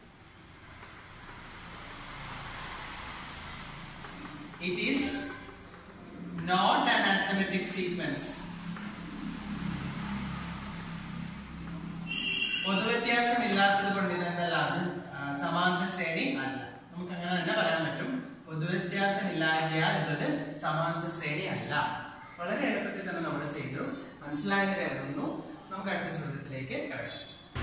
it is not an arithmetic sequence പൊതുവ്യത്യാസം ഇല്ലാത്തത് കൊണ്ട് ഇതെന്തല്ല അത് ആ, സമാന്തര ശ്രേണി അല്ല നമുക്ക് അങ്ങനെ തന്നെ പറയാൻ പറ്റും പൊതുവ്യത്യാസം ഇല്ലാതെയാൽ ഇതൊരു സമാന്തര ശ്രേണി അല്ല വളരെ എളുപ്പത്തിൽ തന്നെ നമ്മൾ ചെയ്തു മനസ്സിലായെന്ന് കരുതുന്നു നമുക്ക് അടുത്ത ചോദ്യത്തിലേക്ക് കിടക്കാം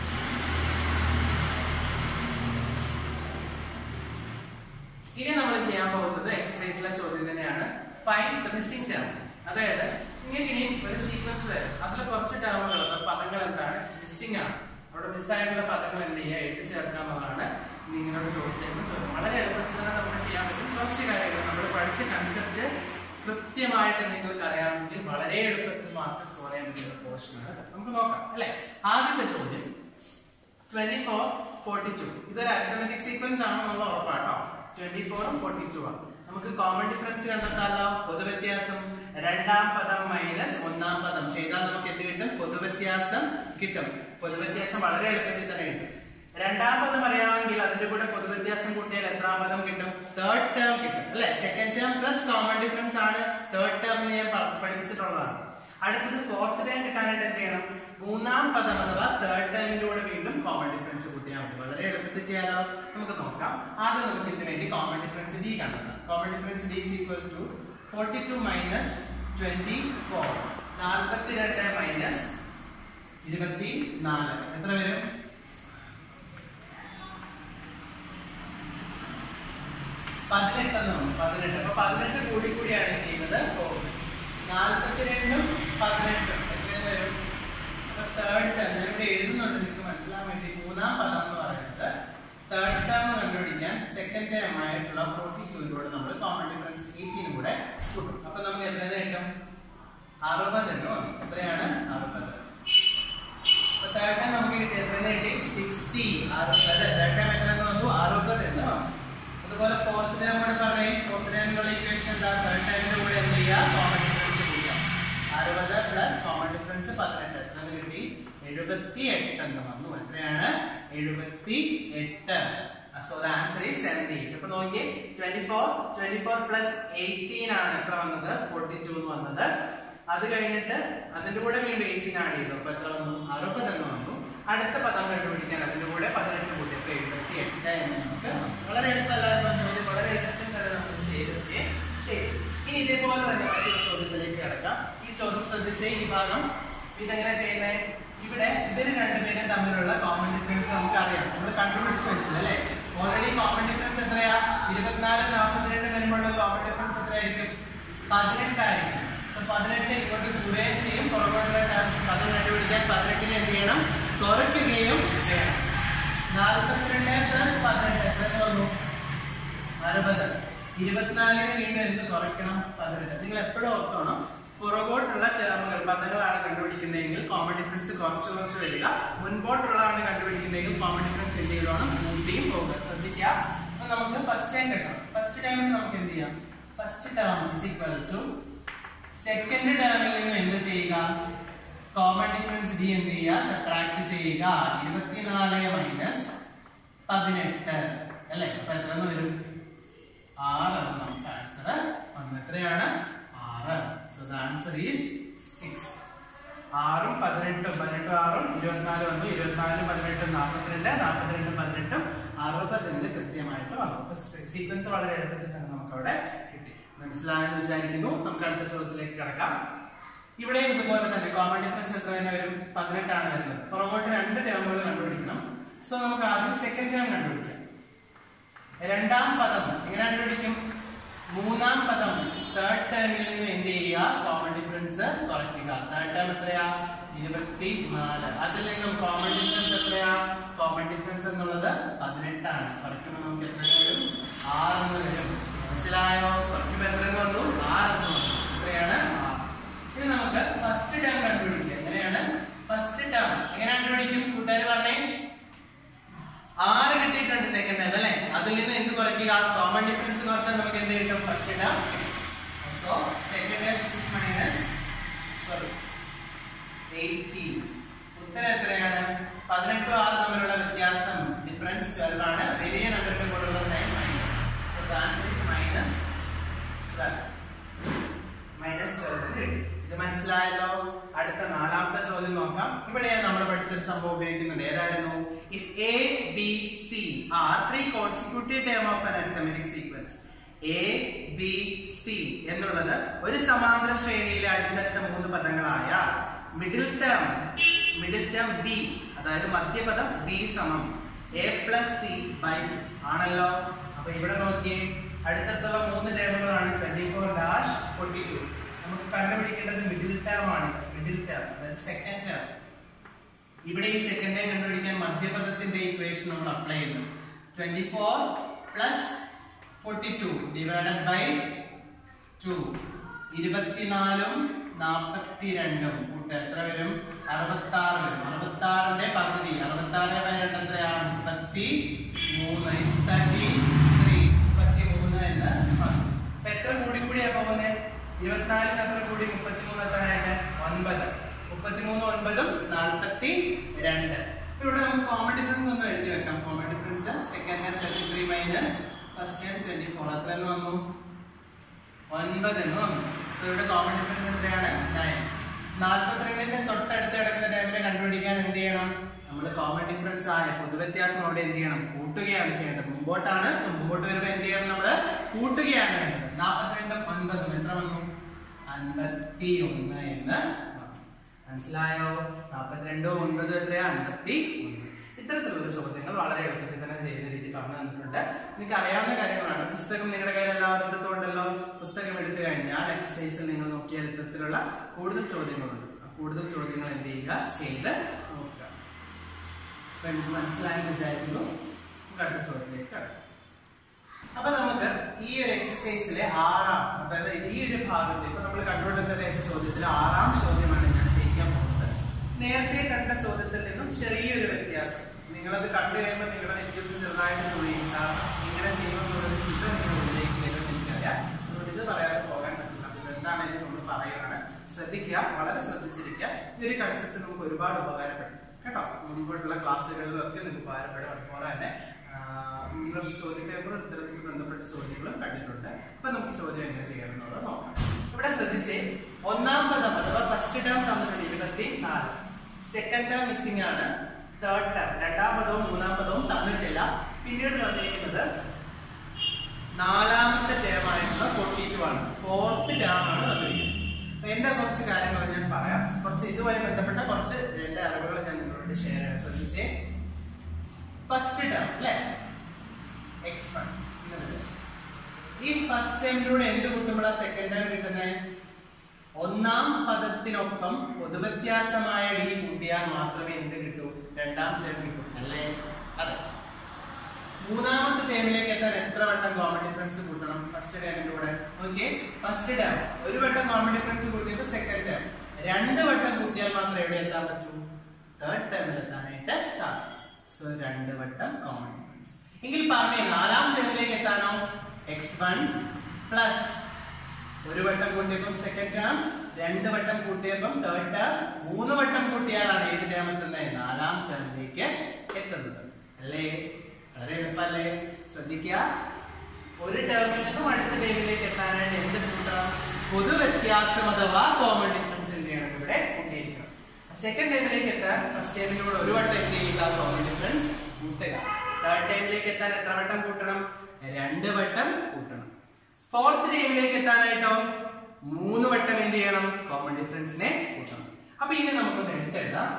ഇനി നമ്മൾ ചെയ്യാൻ പോകുന്നത് എക്സസൈസിലെ ചോദ്യം തന്നെയാണ് ഫൈൻഡ് ദ മിസ്സിംഗ് ടേം അതായത് നിങ്ങൾക്ക് ഇനി ഒരു സീക്വൻസ് തരും അതിൽ കുറച്ച് ടേമുകൾ പദങ്ങൾ എന്താണ് മിസ്സിംഗ് ആണ് അവിടെ മിസ്സായിട്ടുള്ള പദങ്ങൾ എന്ത് ചെയ്യുക എഴുതി ചേർക്കാമെന്നാണ് നിങ്ങളോട് ചോദിച്ചിരുന്ന ചോദ്യം വളരെ എളുപ്പത്തിൽ തന്നെ നമുക്ക് ചെയ്യാൻ പറ്റും കുറച്ച് കാര്യങ്ങൾ നമ്മൾ പഠിച്ച കൺസെപ്റ്റ് കൃത്യമായിട്ട് നിങ്ങൾക്ക് അറിയാമെങ്കിൽ വളരെ എളുപ്പത്തിൽ മാർക്ക് സ്കോർ ചെയ്യാൻ പറ്റുന്ന പോർഷനാണ് നമുക്ക് നോക്കാം അല്ലെ ആദ്യത്തെ ചോദ്യം ട്വന്റി ഫോർ ഫോർട്ടി ടു ഇതൊരു അരിത്തമെറ്റിക് സീക്വൻസ് ആണെന്നുള്ള ഉറപ്പാട്ടോ ട്വന്റി ഫോറും ഫോർട്ടി ടു ആണ് നമുക്ക് കോമൺ ഡിഫറൻസ് കണ്ടെത്താലോ പൊതുവ്യത്യാസം രണ്ടാം പദം മൈനസ് ഒന്നാം പദം ചെയ്താൽ നമുക്ക് എന്ത് കിട്ടും പൊതുവ്യത്യാസം കിട്ടും പൊതുവ്യത്യാസം വളരെ എളുപ്പത്തിൽ തന്നെ കിട്ടും രണ്ടാം പദം അറിയാമെങ്കിൽ അതിന്റെ കൂടെ പൊതുവ്യത്യാസം കൂട്ടിയാൽ എത്രാം പദം കിട്ടും തേർഡ് ടേം കിട്ടും അല്ലെ second term plus common difference ആണ് തേർഡ് ടേമിന് ഞാൻ പ- പഠിപ്പിച്ചിട്ടുള്ളതാണ് അടുത്തത് ഫോർത്ത് ടൈം കിട്ടാനായിട്ട് എന്ത് ചെയ്യണം മൂന്നാം പദം അഥവാ തേർഡ് ടൈമിന്റെ കൂടെ വീണ്ടും കോമൺ ഡിഫറൻസ് കൂട്ടിയാൽ മതി വളരെ എളുപ്പത്തിൽ ചെയ്യാലോ നമുക്ക് നോക്കാം ആദ്യം നമുക്ക് ഇതിന് വേണ്ടി കോമൺ ഡിഫറൻസ് ഡി കണ്ടെത്താം common difference D is equal to forty two minus twenty four നാൽപ്പത്തിരണ്ട് മൈനസ് ഇരുപത്തി നാല് എത്ര വരും പതിനെട്ട് എന്ന് വന്നു പതിനെട്ട് അപ്പൊ പതിനെട്ട് കൂടി കൂടിയാണ് ചെയ്യുന്നത് നാൽപ്പത്തിരണ്ടും പതിനെട്ടും എത്ര വരും അപ്പൊ തേർഡ് ടേം ഞാൻ ഇവിടെ എഴുതുന്നുണ്ട് നിങ്ങൾക്ക് മനസ്സിലാൻ വേണ്ടി മൂന്നാം പദം എന്ന് പറയുന്നത് തേർഡ് ടേം കണ്ടുപിടിക്കാൻ സെക്കൻഡ് ടേം ആയിട്ടുള്ള ഫോർട്ടി ടൂയിലൂടെ നമ്മൾ കോമൺ ഡിഫറൻസ് എയ്റ്റീനും കൂടെ കൂട്ടും അപ്പൊ നമുക്ക് എത്ര കിട്ടും അറുപത് എന്ന് വന്നു എത്രയാണ് അറുപത് തേർഡ് ടൈം നമുക്ക് കിട്ടി എത്ര കിട്ടി സിക്സ്റ്റി അറുപത് തേർഡ് ടൈം എത്ര എന്ന് വന്നു അറുപത് എന്ന് വന്നു അതുപോലെ ഫോർത്ത് ടൈം കൂടെ പറഞ്ഞേ ഫോർത്ത് ടൈമിലുള്ള ഇക്വേഷൻ എന്താ തേർഡ് ടൈമിന്റെ കൂടെ എന്ത് ചെയ്യുക കോമൺ ഡിഫറൻസ് കൂട്ടുക അറുപത് പ്ലസ് കോമൺ ഡിഫറൻസ് പതിനെട്ട് എത്ര എന്ന് കിട്ടി എഴുപത്തി എട്ട് എന്ന് വന്നു എത്രയാണ് എഴുപത്തി എട്ട് so the answer is seventy eight അപ്പൊ നോക്കിയേ twenty four twenty four plus eighteen ആണ് എത്ര വന്നത് ഫോർട്ടി ടു എന്ന് വന്നത് അത് കഴിഞ്ഞിട്ട് അതിന്റെ കൂടെ വീണ്ടും എയ്റ്റീൻ ആഡ് ചെയ്തു അപ്പൊ എത്ര വന്നു അറുപത് എന്ന് വന്നു അടുത്ത പദം കണ്ടുപിടിക്കാൻ അതിന്റെ കൂടെ പതിനെട്ട് കൂട്ടി അപ്പൊ എഴുപത്തി എട്ട് എന്ന് നമുക്ക് വന്നു. വളരെ എളുപ്പമല്ലായിരുന്നു ചോദ്യം വളരെ എളുപ്പത്തിൽ തന്നെ നമുക്ക് ചെയ്തിട്ടേ ശരി ഇനി ഇതേപോലെ തന്നെ മറ്റൊരു ചോദ്യത്തിലേക്ക് കിടക്കാം ഈ ചോദ്യം ശ്രദ്ധിച്ചേ ഈ ഭാഗം ഇതെങ്ങനെ ചെയ്യുന്നത് ഇവിടെ ഇവര് രണ്ടുപേരും തമ്മിലുള്ള കോമൺ ഡിഫറൻസ് നമുക്ക് അറിയാം നമ്മൾ കണ്ടുപിടിച്ച് വെച്ചു അല്ലേ ഓൾറെഡി കോമൺ ഡിഫറൻസ് എത്രയാ ഇരുപത്തിനാല് നാൽപ്പത്തിരണ്ട് വരുമ്പോഴുള്ള കോമൺ ഡിഫറൻസ് എത്രയായിരിക്കും പതിനെട്ടായിരിക്കും So, പതിനെട്ട് ഇങ്ങോട്ട് കൂടുകയും ചെയ്യും പുറകോട്ടുള്ള പദം കണ്ടുപിടിക്കാൻ പതിനെട്ടിന് എന്ത് ചെയ്യണം കുറയ്ക്കുകയും ചെയ്യണം നാൽപ്പത്തിരണ്ട് പ്ലസ് പതിനെട്ട് എത്ര വന്നു അറുപത് ഇരുപത്തിനാലിന് വീണ്ടും എന്ത് കുറയ്ക്കണം പതിനെട്ട് നിങ്ങൾ എപ്പോഴും ഓർത്തോണം പുറകോട്ടുള്ള ടേമുകൾ പദങ്ങളാണ് കണ്ടുപിടിക്കുന്നതെങ്കിൽ കോമൺ ഡിഫറൻസ് കുറച്ച് കുറച്ച് വരിക മുൻപോട്ടുള്ളതാണ് കണ്ടുപിടിക്കുന്നതെങ്കിൽ കോമൺ ഡിഫറൻസ് എന്ത് ചെയ്തോണം കൂട്ടിയും പോകുക ശ്രദ്ധിക്കുക അപ്പൊ നമുക്ക് ഫസ്റ്റ് ടൈം കിട്ടണം ഫസ്റ്റ് ടൈമിൽ നമുക്ക് എന്ത് ചെയ്യാം first term is equal to second ടേമിൽ നിന്ന് എന്ത് ചെയ്യുക കോമൺ ഡിഫറൻസ് ഡി എന്ത് ചെയ്യുക സബ്ട്രാക്ട് ചെയ്യുക ഇരുപത്തിനാല് മൈനസ് പതിനെട്ട് അല്ലേ അപ്പൊ എത്ര എന്ന് വരും ആറ് എന്ന് നമുക്ക് ആൻസർ വന്നു എത്രയാണ് ആറ് so the answer is six ആറും പതിനെട്ടും പതിനെട്ടും ആറും ഇരുപത്തിനാല് വന്നു ഇരുപത്തിനാലും പതിനെട്ടും നാൽപ്പത്തിരണ്ട് നാൽപ്പത്തിരണ്ടും പതിനെട്ടും അറുപതിന് കൃത്യമായിട്ട് വന്നു അപ്പൊ സീക്വൻസ് വളരെ എളുപ്പത്തിൽ തന്നെ നമുക്ക് അവിടെ കിട്ടി മനസ്സിലായെന്ന് വിചാരിക്കുന്നു നമുക്ക് അടുത്ത ചോദ്യത്തിലേക്ക് കിടക്കാം ഇവിടെ ഇതുപോലെ തന്നെ കോമൺ ഡിഫറൻസ് എത്ര തന്നെ വരും പതിനെട്ടാണ് വരുന്നത് പുറകോട്ട് രണ്ട് ടേമുകൾ കണ്ടുപിടിക്കണം സോ നമുക്ക് ആദ്യം സെക്കൻഡ് ടേം കണ്ടുപിടിക്കാം രണ്ടാം പദം എങ്ങനെ കണ്ടുപിടിക്കും മൂന്നാം പദം തേർഡ് ടേമിൽ നിന്ന് എന്ത് ചെയ്യുക കോമൺ ഡിഫറൻസ് കുറയ്ക്കുക തേർഡ് ടേം എത്രയാ ഇരുപത്തി നാല് അതിൽ നിന്നും കോമൺ ഡിഫറൻസ് എത്രയാ കോമൺ ഡിഫറൻസ് എന്നുള്ളത് പതിനെട്ടാണ് കുറയ്ക്കുമ്പോൾ നമുക്ക് എത്ര വരും ആറ് എന്ന് വരും മനസ്സിലായോ കുറയ്ക്കുമ്പോൾ എത്ര എന്ന് വന്നു ആറ് എന്ന് വന്നു എത്രയാണ് ആറ് ഇനി നമുക്ക് ഫസ്റ്റ് ടേം കണ്ടുപിടിക്കാം എങ്ങനെയാണ് ഫസ്റ്റ് ടേം എങ്ങനെ കണ്ടുപിടിക്കും കൂട്ടുകാർ പറഞ്ഞേ ആറ് കിട്ടിയിട്ടുണ്ട് സെക്കൻഡ് ടൈം ഡിഫറൻസ് കുറച്ചാൽ നമുക്ക് എന്ത് കിട്ടും first term so second term six minus sorry eighteen ഉത്തരം എത്രയാണ് പതിനെട്ടും ആറ് തമ്മിലുള്ള വ്യത്യാസം ഡിഫറൻസ് ട്വൽവ് ആണ് വലിയ നമ്പറിന്റെ കൂടെയുള്ള sign minus minus twelve minus twelve എന്ന് കിട്ടി ഇത് മനസ്സിലായല്ലോ അടുത്ത നാലാമത്തെ ചോദ്യം നോക്കാം ഇവിടെ നമ്മൾ പഠിച്ചൊരു സംഭവം ഉപയോഗിക്കുന്നുണ്ട് ഏതായിരുന്നു if A B C R three consecutive term of an arithmetic sequence A B C എന്നുള്ളത് ഒരു സമാന്തര ശ്രേണിയിലെ അടുത്തടുത്ത മൂന്ന് പദങ്ങളായ middle term middle term B അതായത് മധ്യപദം ബി സമം എ പ്ലസ് സി ബൈ ആണല്ലോ അപ്പൊ ഇവിടെ നോക്കിയേ അടുത്തടുത്തുള്ള മൂന്ന് ടേമുകളാണ് twenty four dash forty two നമുക്ക് കണ്ടുപിടിക്കേണ്ടത് മിഡിൽ ടേം ആണ് മിഡിൽ ടേം അതായത് സെക്കൻഡ് ടേം ഇവിടെ ഈ സെക്കൻഡ് ടൈം കണ്ടുപിടിക്കാൻ മധ്യപദത്തിന്റെ ഇക്വേഷൻ നമ്മൾ അപ്ലൈ ചെയ്യുന്നു twenty four plus forty two divided by two ഇരുപത്തിനാലും നാൽപ്പത്തിരണ്ടും കൂട്ട് എത്ര വരും അറുപത്തി ആറ് വരും അറുപത്തി ആറിന്റെ പകുതി അറുപത്തി ആറ് ബൈ രണ്ട് എത്രയാണ് മുപ്പത്തി മൂന്ന് തേർട്ടി ത്രീ മുപ്പത്തി മൂന്ന് എന്ന് വന്നു. അപ്പൊ എത്ര കൂടി കൂടിയാ പോകുന്നത് ഇരുപത്തിനാലിന് എത്ര കൂടി മുപ്പത്തിമൂന്ന് എത്താനായിട്ട് ഒൻപത് മുപ്പത്തിമൂന്ന് ഒൻപതും നാൽപ്പത്തി രണ്ട് അപ്പൊ ഇവിടെ നമുക്ക് കോമൺ ഡിഫറൻസ് ഒന്ന് എഴുതി വെക്കാം common difference second time thirty three minus first time twenty four എത്ര എന്ന് വന്നു ഒൻപത് എന്ന് വന്നു So ഇവിടെ കോമൺ ഡിഫറൻസ് എത്രയാണ് നയൻ നാൽപ്പത്തിരണ്ടിന്റെ തൊട്ടടുത്ത് കിടക്കുന്ന ടൈമിനെ കണ്ടുപിടിക്കാൻ എന്ത് ചെയ്യണം നമ്മൾ കോമൺ ഡിഫറൻസ് ആയ പൊതുവ്യത്യാസം അവിടെ എന്ത് ചെയ്യണം കൂട്ടുകയാണ് ചെയ്യേണ്ടത് മുമ്പോട്ടാണ് So മുമ്പോട്ട് വരുമ്പോൾ എന്ത് ചെയ്യണം നമ്മള് കൂട്ടുകയാണ് വേണ്ടത് നാൽപ്പത്തിരണ്ടും ഒൻപതും എത്ര വന്നു അൻപത്തി ഒന്ന് എന്ന് വന്നു. മനസ്സിലായോ നാൽപ്പത്തിരണ്ടും ഒൻപതും എത്രയാ അൻപത്തി ഒന്ന് ഇത്തരത്തിലുള്ള ചോദ്യങ്ങൾ വളരെ എളുപ്പത്തിൽ തന്നെ ചെയ്ത രീതി പറഞ്ഞു തന്നിട്ടുണ്ട് നിങ്ങൾക്ക് അറിയാവുന്ന കാര്യങ്ങളാണ് പുസ്തകം നിങ്ങളുടെ കയ്യിൽ എല്ലാവരും എടുത്തുകൊണ്ടല്ലോ പുസ്തകം എടുത്തു കഴിഞ്ഞാൽ എക്സസൈസിൽ നിങ്ങൾ നോക്കിയാൽ ഇത്തരത്തിലുള്ള കൂടുതൽ ചോദ്യങ്ങളുണ്ട് ആ കൂടുതൽ ചോദ്യങ്ങൾ എന്ത് ചെയ്യുക ചെയ്ത് നോക്കുക അപ്പൊ എനിക്ക് മനസ്സിലായെന്ന് വിചാരിക്കുന്നു നമുക്ക് അടുത്ത ചോദ്യത്തിലേക്ക് കടക്കാം അപ്പൊ നമുക്ക് ഈ ഒരു എക്സസൈസിലെ ആറാം അതായത് ഈ ഒരു ഭാഗത്ത് ഇപ്പൊ നമ്മൾ കണ്ടുകൊണ്ടിരുന്ന ചോദ്യത്തിൽ ആറാം ചോദ്യമാണ് ഞാൻ ചെയ്യിക്കാൻ പോകുന്നത് നേരത്തെ കണ്ട ചോദ്യത്തിൽ നിന്നും ചെറിയൊരു വ്യത്യാസം നിങ്ങളത് കണ്ടു കഴിയുമ്പോൾ നിങ്ങളുടെ നെറ്റിയൊന്ന് ചെറുതായിട്ട് ചൊറിയും കാരണം ഇങ്ങനെ ചെയ്യുമെന്നുള്ളൊരു ചിന്ത നിങ്ങളുടെ ഉള്ളിലേക്ക് വരുമെന്ന് എനിക്കറിയാം അതുകൊണ്ട് ഇത് പറയാതെ പോകാൻ പറ്റില്ല ഇത് എന്താണെങ്കിലും നമ്മൾ പറയുകയാണ് ശ്രദ്ധിക്കുക വളരെ ശ്രദ്ധിച്ചിരിക്കുക ഈ ഒരു കൺസെപ്റ്റ് നമുക്ക് ഒരുപാട് ഉപകാരപ്പെടും കേട്ടോ മുൻപോട്ടുള്ള ക്ലാസ്സുകളിലും ഒക്കെ നിങ്ങൾക്ക് ഉപകാരപ്പെടും അതുപോലെ തന്നെ ഇംഗ്ലീഷ് ചോദ്യ പേപ്പർ ഇത്തരത്തിൽ ബന്ധപ്പെട്ട ചോദ്യങ്ങളും കണ്ടിട്ടുണ്ട് അപ്പൊ നമുക്ക് ചോദ്യം എങ്ങനെ ചെയ്യണമെന്നുള്ളത് നോക്കാം ഇവിടെ ശ്രദ്ധിച്ചേ ഒന്നാം പദം അഥവാ ഫസ്റ്റ് ടേം തന്നിട്ടുണ്ട് ഇരുപത്തി നാല് സെക്കൻഡ് ടേം മിസ്സിംഗ് ആണ് തേർഡ് ടേം രണ്ടാം പദവും മൂന്നാം പദവും തന്നിട്ടില്ല പിന്നീട് തന്നിരിക്കുന്നത് നാലാമത്തെ ടേം ആയിട്ടുള്ള ഫോർട്ടി ടു ആണ് ഫോർത്ത് ടേം ആണ് തന്നിരിക്കുന്നത് അപ്പൊ എന്റെ കുറച്ച് കാര്യങ്ങൾ ഞാൻ പറയാം കുറച്ച് ഇതുമായി ബന്ധപ്പെട്ട കുറച്ച് എന്റെ അറിവുകൾ ഞാൻ നിങ്ങളോട് ഷെയർ ചെയ്യാൻ ശ്രദ്ധിച്ചേ ഫസ്റ്റ് ടേം അല്ലേ എക്സ് വൺ ഈ ഫസ്റ്റ് ടേമിലൂടെ എന്ത് കൂട്ടുമ്പോഴാ സെക്കൻഡ് ടേം കിട്ടുന്നത് ഒന്നാം പദത്തിനൊപ്പം പൊതുവ്യത്യാസമായ ഡി കൂട്ടിയാൽ മാത്രമേ എന്ത് കിട്ടൂ രണ്ടാം ടേം കിട്ടൂ അല്ലേ അതെ മൂന്നാമത്തെ ടേമിലേക്ക് എത്താൻ എത്ര വട്ടം കോമൺ ഡിഫറൻസ് കൂട്ടണം ഫസ്റ്റ് ടേമിന്റെ കൂടെ ഓക്കെ ഫസ്റ്റ് ടേം ഒരു വട്ടം കോമൺ ഡിഫറൻസ് കൂട്ടിയിട്ട് സെക്കൻഡ് ടേം രണ്ട് വട്ടം കൂട്ടിയാൽ മാത്രമേ എവിടെ എത്താൻ പറ്റൂ തേർഡ് ടേമിൽ എത്താനായിട്ട് സാധിക്കും സോ രണ്ട് വട്ടം കോമൺ ഡിഫറൻസ് എങ്കിൽ പറഞ്ഞേ നാലാം ടേമിലേക്ക് എത്താനോ എക്സ് വൺ പ്ലസ് ഒരു വട്ടം കൂട്ടിയപ്പം സെക്കൻഡ് ടേം രണ്ട് വട്ടം കൂട്ടിയപ്പം തേർഡ് ടേം മൂന്ന് വട്ടം കൂട്ടിയാലാണ് ഏത് ടേം എത്തുന്നത് നാലാം ടേമിലേക്ക് എത്തുന്നത് അല്ലേ വളരെ എളുപ്പല്ലേ ശ്രദ്ധിക്കുക ഒരു ടേമിൽ നിന്നും അടുത്ത ടേമിലേക്ക് എത്താനായിട്ട് എന്ത് കൂട്ടണം പൊതുവ്യത്യാസം അഥവാ കോമൺ ഡിഫറൻസ് എന്ത് ചെയ്യണം ഇവിടെ കൂട്ടിയിരിക്കണം സെക്കൻഡ് ടൈമിലേക്ക് എത്താൻ ഫസ്റ്റ് ടൈമിലൂടെ ഒരു വട്ടം എന്ത് ചെയ്യുക കോമൺ ഡിഫറൻസ് കൂട്ടുക തേർഡ് ടൈമിലേക്ക് എത്താൻ എത്ര വട്ടം കൂട്ടണം രണ്ട് വട്ടം കൂട്ടണം ഫോർത്ത് ടൈമിലേക്ക് എത്താനായിട്ടോ മൂന്ന് വട്ടം എന്ത് ചെയ്യണം കോമൺ ഡിഫറൻസിനെ കൂട്ടണം അപ്പൊ ഇനി നമുക്കൊന്ന് എടുത്തെഴുതാം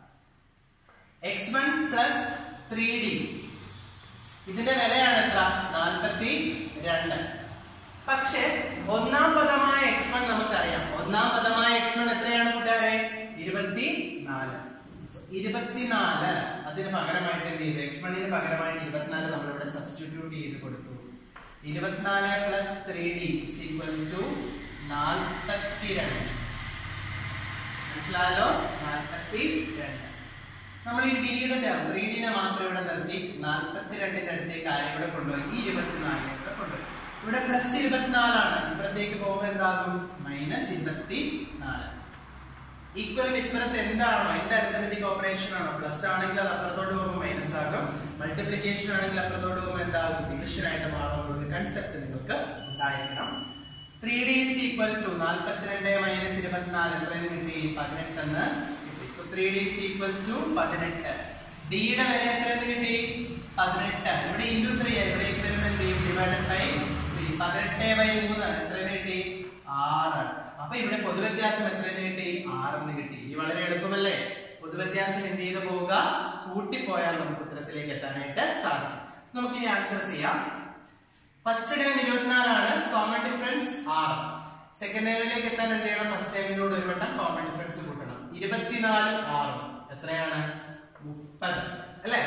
X one plus three D ഇതിന്റെ വിലയാണ് എത്ര നാൽപ്പത്തി രണ്ട് പക്ഷെ ഒന്നാം പദമായ എക്സ് വൺ നമുക്കറിയാം ഒന്നാം പദമായ എക്സ് വൺ എത്രയാണ് കൂട്ടുകാരെ ഇരുപത്തി നാല് ഇരുപത്തിനാല് അതിന് പകരമായിട്ട് എന്ത് ചെയ്തു എക്സ് വണ്ണിന് പകരമായിട്ട് ഇരുപത്തിനാല് നമ്മളിവിടെ സബ്സ്റ്റിറ്റ്യൂട്ട് ചെയ്ത് കൊടുത്തു ഇരുപത്തിനാല് plus three D equal to നാൽപ്പത്തി രണ്ട് മനസ്സിലായല്ലോ നാൽപ്പത്തി രണ്ട് നമ്മൾ ഈ ഡിയുടെ ടേം ത്രീ ഡിനെ മാത്രം ഇവിടെ നിർത്തി നാൽപ്പത്തി രണ്ടിന്റെ അടുത്തേക്ക് ആരെ ഇവിടെ കൊണ്ടുപോയി ഈ ഇരുപത്തിനാലിലേക്ക് കൊണ്ടുപോയി ഇവിടെ പ്ലസ് ഇരുപത്തിനാലാണ് ഇപ്പുറത്തേക്ക് പോകുമ്പോൾ എന്താകും മൈനസ് ഇരുപത്തി നാല് ഈക്വലിന് ഇപ്പുറത്ത് എന്താണോ എന്ത് അരിത്തമെറ്റിക് ഓപ്പറേഷൻ ആണോ പ്ലസ് ആണെങ്കിൽ അത് അപ്പുറത്തോട്ട് പോകുമ്പോൾ മൈനസ് ആകും മൾട്ടിപ്ലിക്കേഷൻ ആണെങ്കിൽ അപ്പുറത്തോട്ട് പോകുമ്പോൾ എന്താകും ഡിവിഷൻ ആയിട്ട് മാറും ഒരു കൺസെപ്റ്റ് നിങ്ങൾക്ക് ഉണ്ടായിരിക്കണം three D is equal to നാൽപ്പത്തിരണ്ട് മൈനസ് ഇരുപത്തിനാല് എത്രയെന്ന് കിട്ടി പതിനെട്ടെന്ന് കിട്ടി so three D is equal to പതിനെട്ട് ഡിയുടെ വില എത്രയെന്ന് കിട്ടി പതിനെട്ട് ഇവിടെ ഇൻറ്റു ത്രീ ഇവിടെ വരുമ്പോൾ എന്ത് ചെയ്യും ഡിവൈഡഡ് ബൈ ത്രീ പതിനെട്ട് ബൈ മൂന്ന് എത്രയെന്ന് കിട്ടി ആറ് അപ്പൊ ഇവിടെ പൊതുവ്യത്യാസം എത്രയെന്ന് കിട്ടി ആറെന്ന് കിട്ടി ഈ വളരെ എളുപ്പമല്ലേ പൊതുവ്യത്യാസം എന്ത് ചെയ്ത് പോവുക കൂട്ടിപ്പോയാൽ നമുക്ക് ഉത്തരത്തിലേക്ക് എത്താനായിട്ട് സാധിക്കും നമുക്ക് ഇനി ആൻസർ ചെയ്യാം ഫസ്റ്റ് ടൈം ഇരുപത്തിനാലാണ് കോമൺ ഡിഫറൻസ് ആറ് സെക്കൻഡ് ടൈമിലേക്ക് എത്താൻ എന്ത് ചെയ്യണം ഫസ്റ്റ് ടൈമിനോട് ഒരു വട്ടം കോമൺ ഡിഫറൻസ് കൂട്ടണം ഇരുപത്തിനാലും ആറും എത്രയാണ് മുപ്പത് അല്ലേ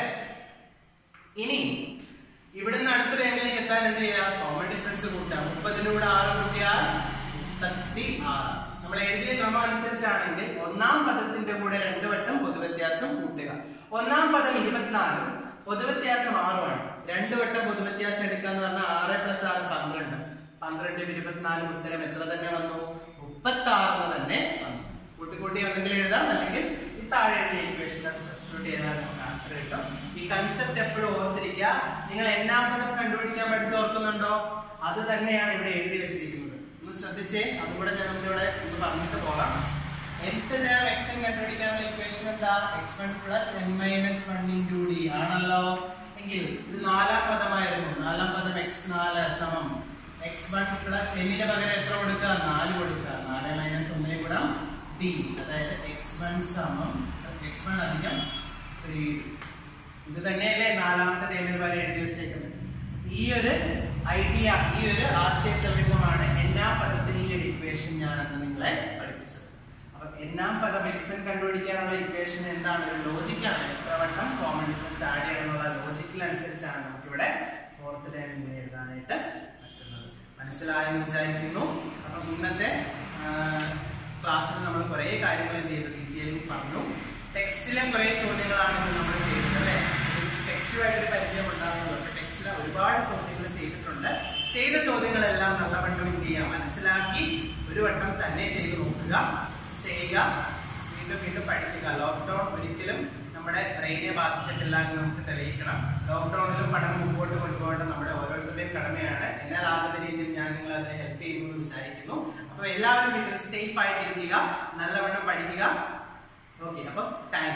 ഇനി ഇവിടുന്ന് അടുത്ത ടൈമിലേക്ക് എത്താൻ എന്ത് ചെയ്യാം കോമൺ ഡിഫറൻസ് കൂട്ടാം മുപ്പതിനൂടെ ആറ് കൂട്ടിയാൽ മുപ്പത്തി ആറ് നമ്മൾ എഴുതിയ ക്രമം അനുസരിച്ചാണെങ്കിൽ ഒന്നാം പദത്തിന്റെ കൂടെ രണ്ട് വട്ടം പൊതുവ്യത്യാസം കൂട്ടുക ഒന്നാം പദം ഇരുപത്തിനാലും പൊതുവ്യത്യാസം ആറുമാണ് രണ്ട് വട്ടം പൊതുവ്യത്യാസം എടുക്കുക എന്ന് പറഞ്ഞാൽ ആറ് പ്ലസ് ആറ് പന്ത്രണ്ട് പന്ത്രണ്ടും ഇരുപത്തിനാലും ഉത്തരം എത്ര തന്നെ വന്നു മുപ്പത്തി ആറിന് തന്നെ വന്നു കൂട്ടിക്കൂട്ടി ഒന്നെങ്കിൽ എഴുതാം അല്ലെങ്കിൽ ഈ താഴെ എഴുതിയ ഇക്വേഷൻ അത് സബ്സ്റ്റിറ്റ്യൂട്ട് ചെയ്താൽ നമുക്ക് ആൻസർ കിട്ടും ഈ കൺസെപ്റ്റ് എപ്പോഴും ഓർത്തിരിക്കുക നിങ്ങൾ എന്നാം പദം കണ്ടുപിടിക്കാൻ പഠിച്ച് ഓർക്കുന്നുണ്ടോ അത് തന്നെയാണ് ഇവിടെ എഴുതി വെച്ചിരിക്കുന്നത് ഒന്ന് ശ്രദ്ധിച്ചേ അതും കൂടെ ഞാൻ ഇവിടെ ഒന്ന് പറഞ്ഞിട്ട് പോകാം nth ടേം x n കണ്ടുപിടിക്കാനുള്ള ഇക്വേഷൻ എന്താ x1 plus n minus one into D ആണല്ലോ എങ്കിൽ ഇത് നാലാം പദമായിരുന്നു നാലാം പദം x നാല് സമം x1 പ്ലസ് എന്നിന്റെ പകരം എത്ര കൊടുക്കുക നാല് കൊടുക്കുക നാല് മൈനസ് ഒന്നേ ഗുണം ഡി അതായത് x1 സമം x1 അധികം ത്രീ ഇത് തന്നെയല്ലേ നാലാമത്തെ ടേമിന് വരെ എഴുതി വെച്ചേക്കുന്നത് ഈ ഒരു ഐഡിയ ഈ ഒരു ആശയത്വമാണ് എന്നാം പദത്തിന് ഈ ഒരു ഇക്വേഷൻ ഞാൻ അന്ന് നിങ്ങളെ പഠിപ്പിച്ചത് അപ്പൊ എന്നാം പദം എക്സൻ കണ്ടുപിടിക്കാനുള്ള ഇക്വേഷൻ എന്താണ് ഒരു ലോജിക്കാണ് എത്ര വട്ടം കോമൺ ഡിഫറൻസ് ആഡ് ചെയ്യണം എന്നുള്ള ലോജിക്കൽ അനുസരിച്ചാണ് നമുക്കിവിടെ ഫോർത്ത് ടൈം ഇങ്ങനെ എഴുതാനായിട്ട് പറ്റുന്നത് മനസ്സിലായെന്ന് വിചാരിക്കുന്നു അപ്പൊ ഇന്നത്തെ ക്ലാസ്സിൽ നമ്മൾ കുറെ കാര്യങ്ങൾ എന്ത് ചെയ്തു ഡീറ്റെയിലിംഗ് പറഞ്ഞു ടെക്സ്റ്റിലെ കുറെ ചോദ്യങ്ങളാണ് ഇന്ന് നമ്മൾ ചെയ്തത് അല്ലേ ടെക്സ്റ്റുമായിട്ട് പരിചയം ഉണ്ടാകുന്നുണ്ട് ടെക്സ്റ്റിലെ ഒരുപാട് ചോദ്യങ്ങൾ ചെയ്തിട്ടുണ്ട് ചെയ്ത ചോദ്യങ്ങളെല്ലാം നല്ലവണ്ണം എന്ത് ചെയ്യുക മനസ്സിലാക്കി ഒരു വട്ടം തന്നെ ചെയ്ത് നോക്കുക ചെയ്യുക വീണ്ടും വീണ്ടും പഠിക്കുക ലോക്ക്ഡൌൺ ഒരിക്കലും നമ്മുടെ ബ്രെയിനെ ബാധിച്ചിട്ടില്ല എന്ന് നമുക്ക് തെളിയിക്കണം ലോക്ക്ഡൌണിലും പഠനം മുമ്പോട്ട് കൊണ്ടുപോകേണ്ട നമ്മുടെ ഓരോരുത്തരുടെയും കടമയാണ് എന്നാൽ ആകുന്ന രീതിയിൽ ഞാൻ നിങ്ങളെ അതിനെ ഹെൽപ്പ് ചെയ്യുമെന്ന് വിചാരിക്കുന്നു അപ്പൊ എല്ലാവരും വീട്ടിൽ സേഫ് ആയിട്ടിരിക്കുക നല്ലവണ്ണം പഠിക്കുക ഓക്കെ അപ്പൊ താങ്ക്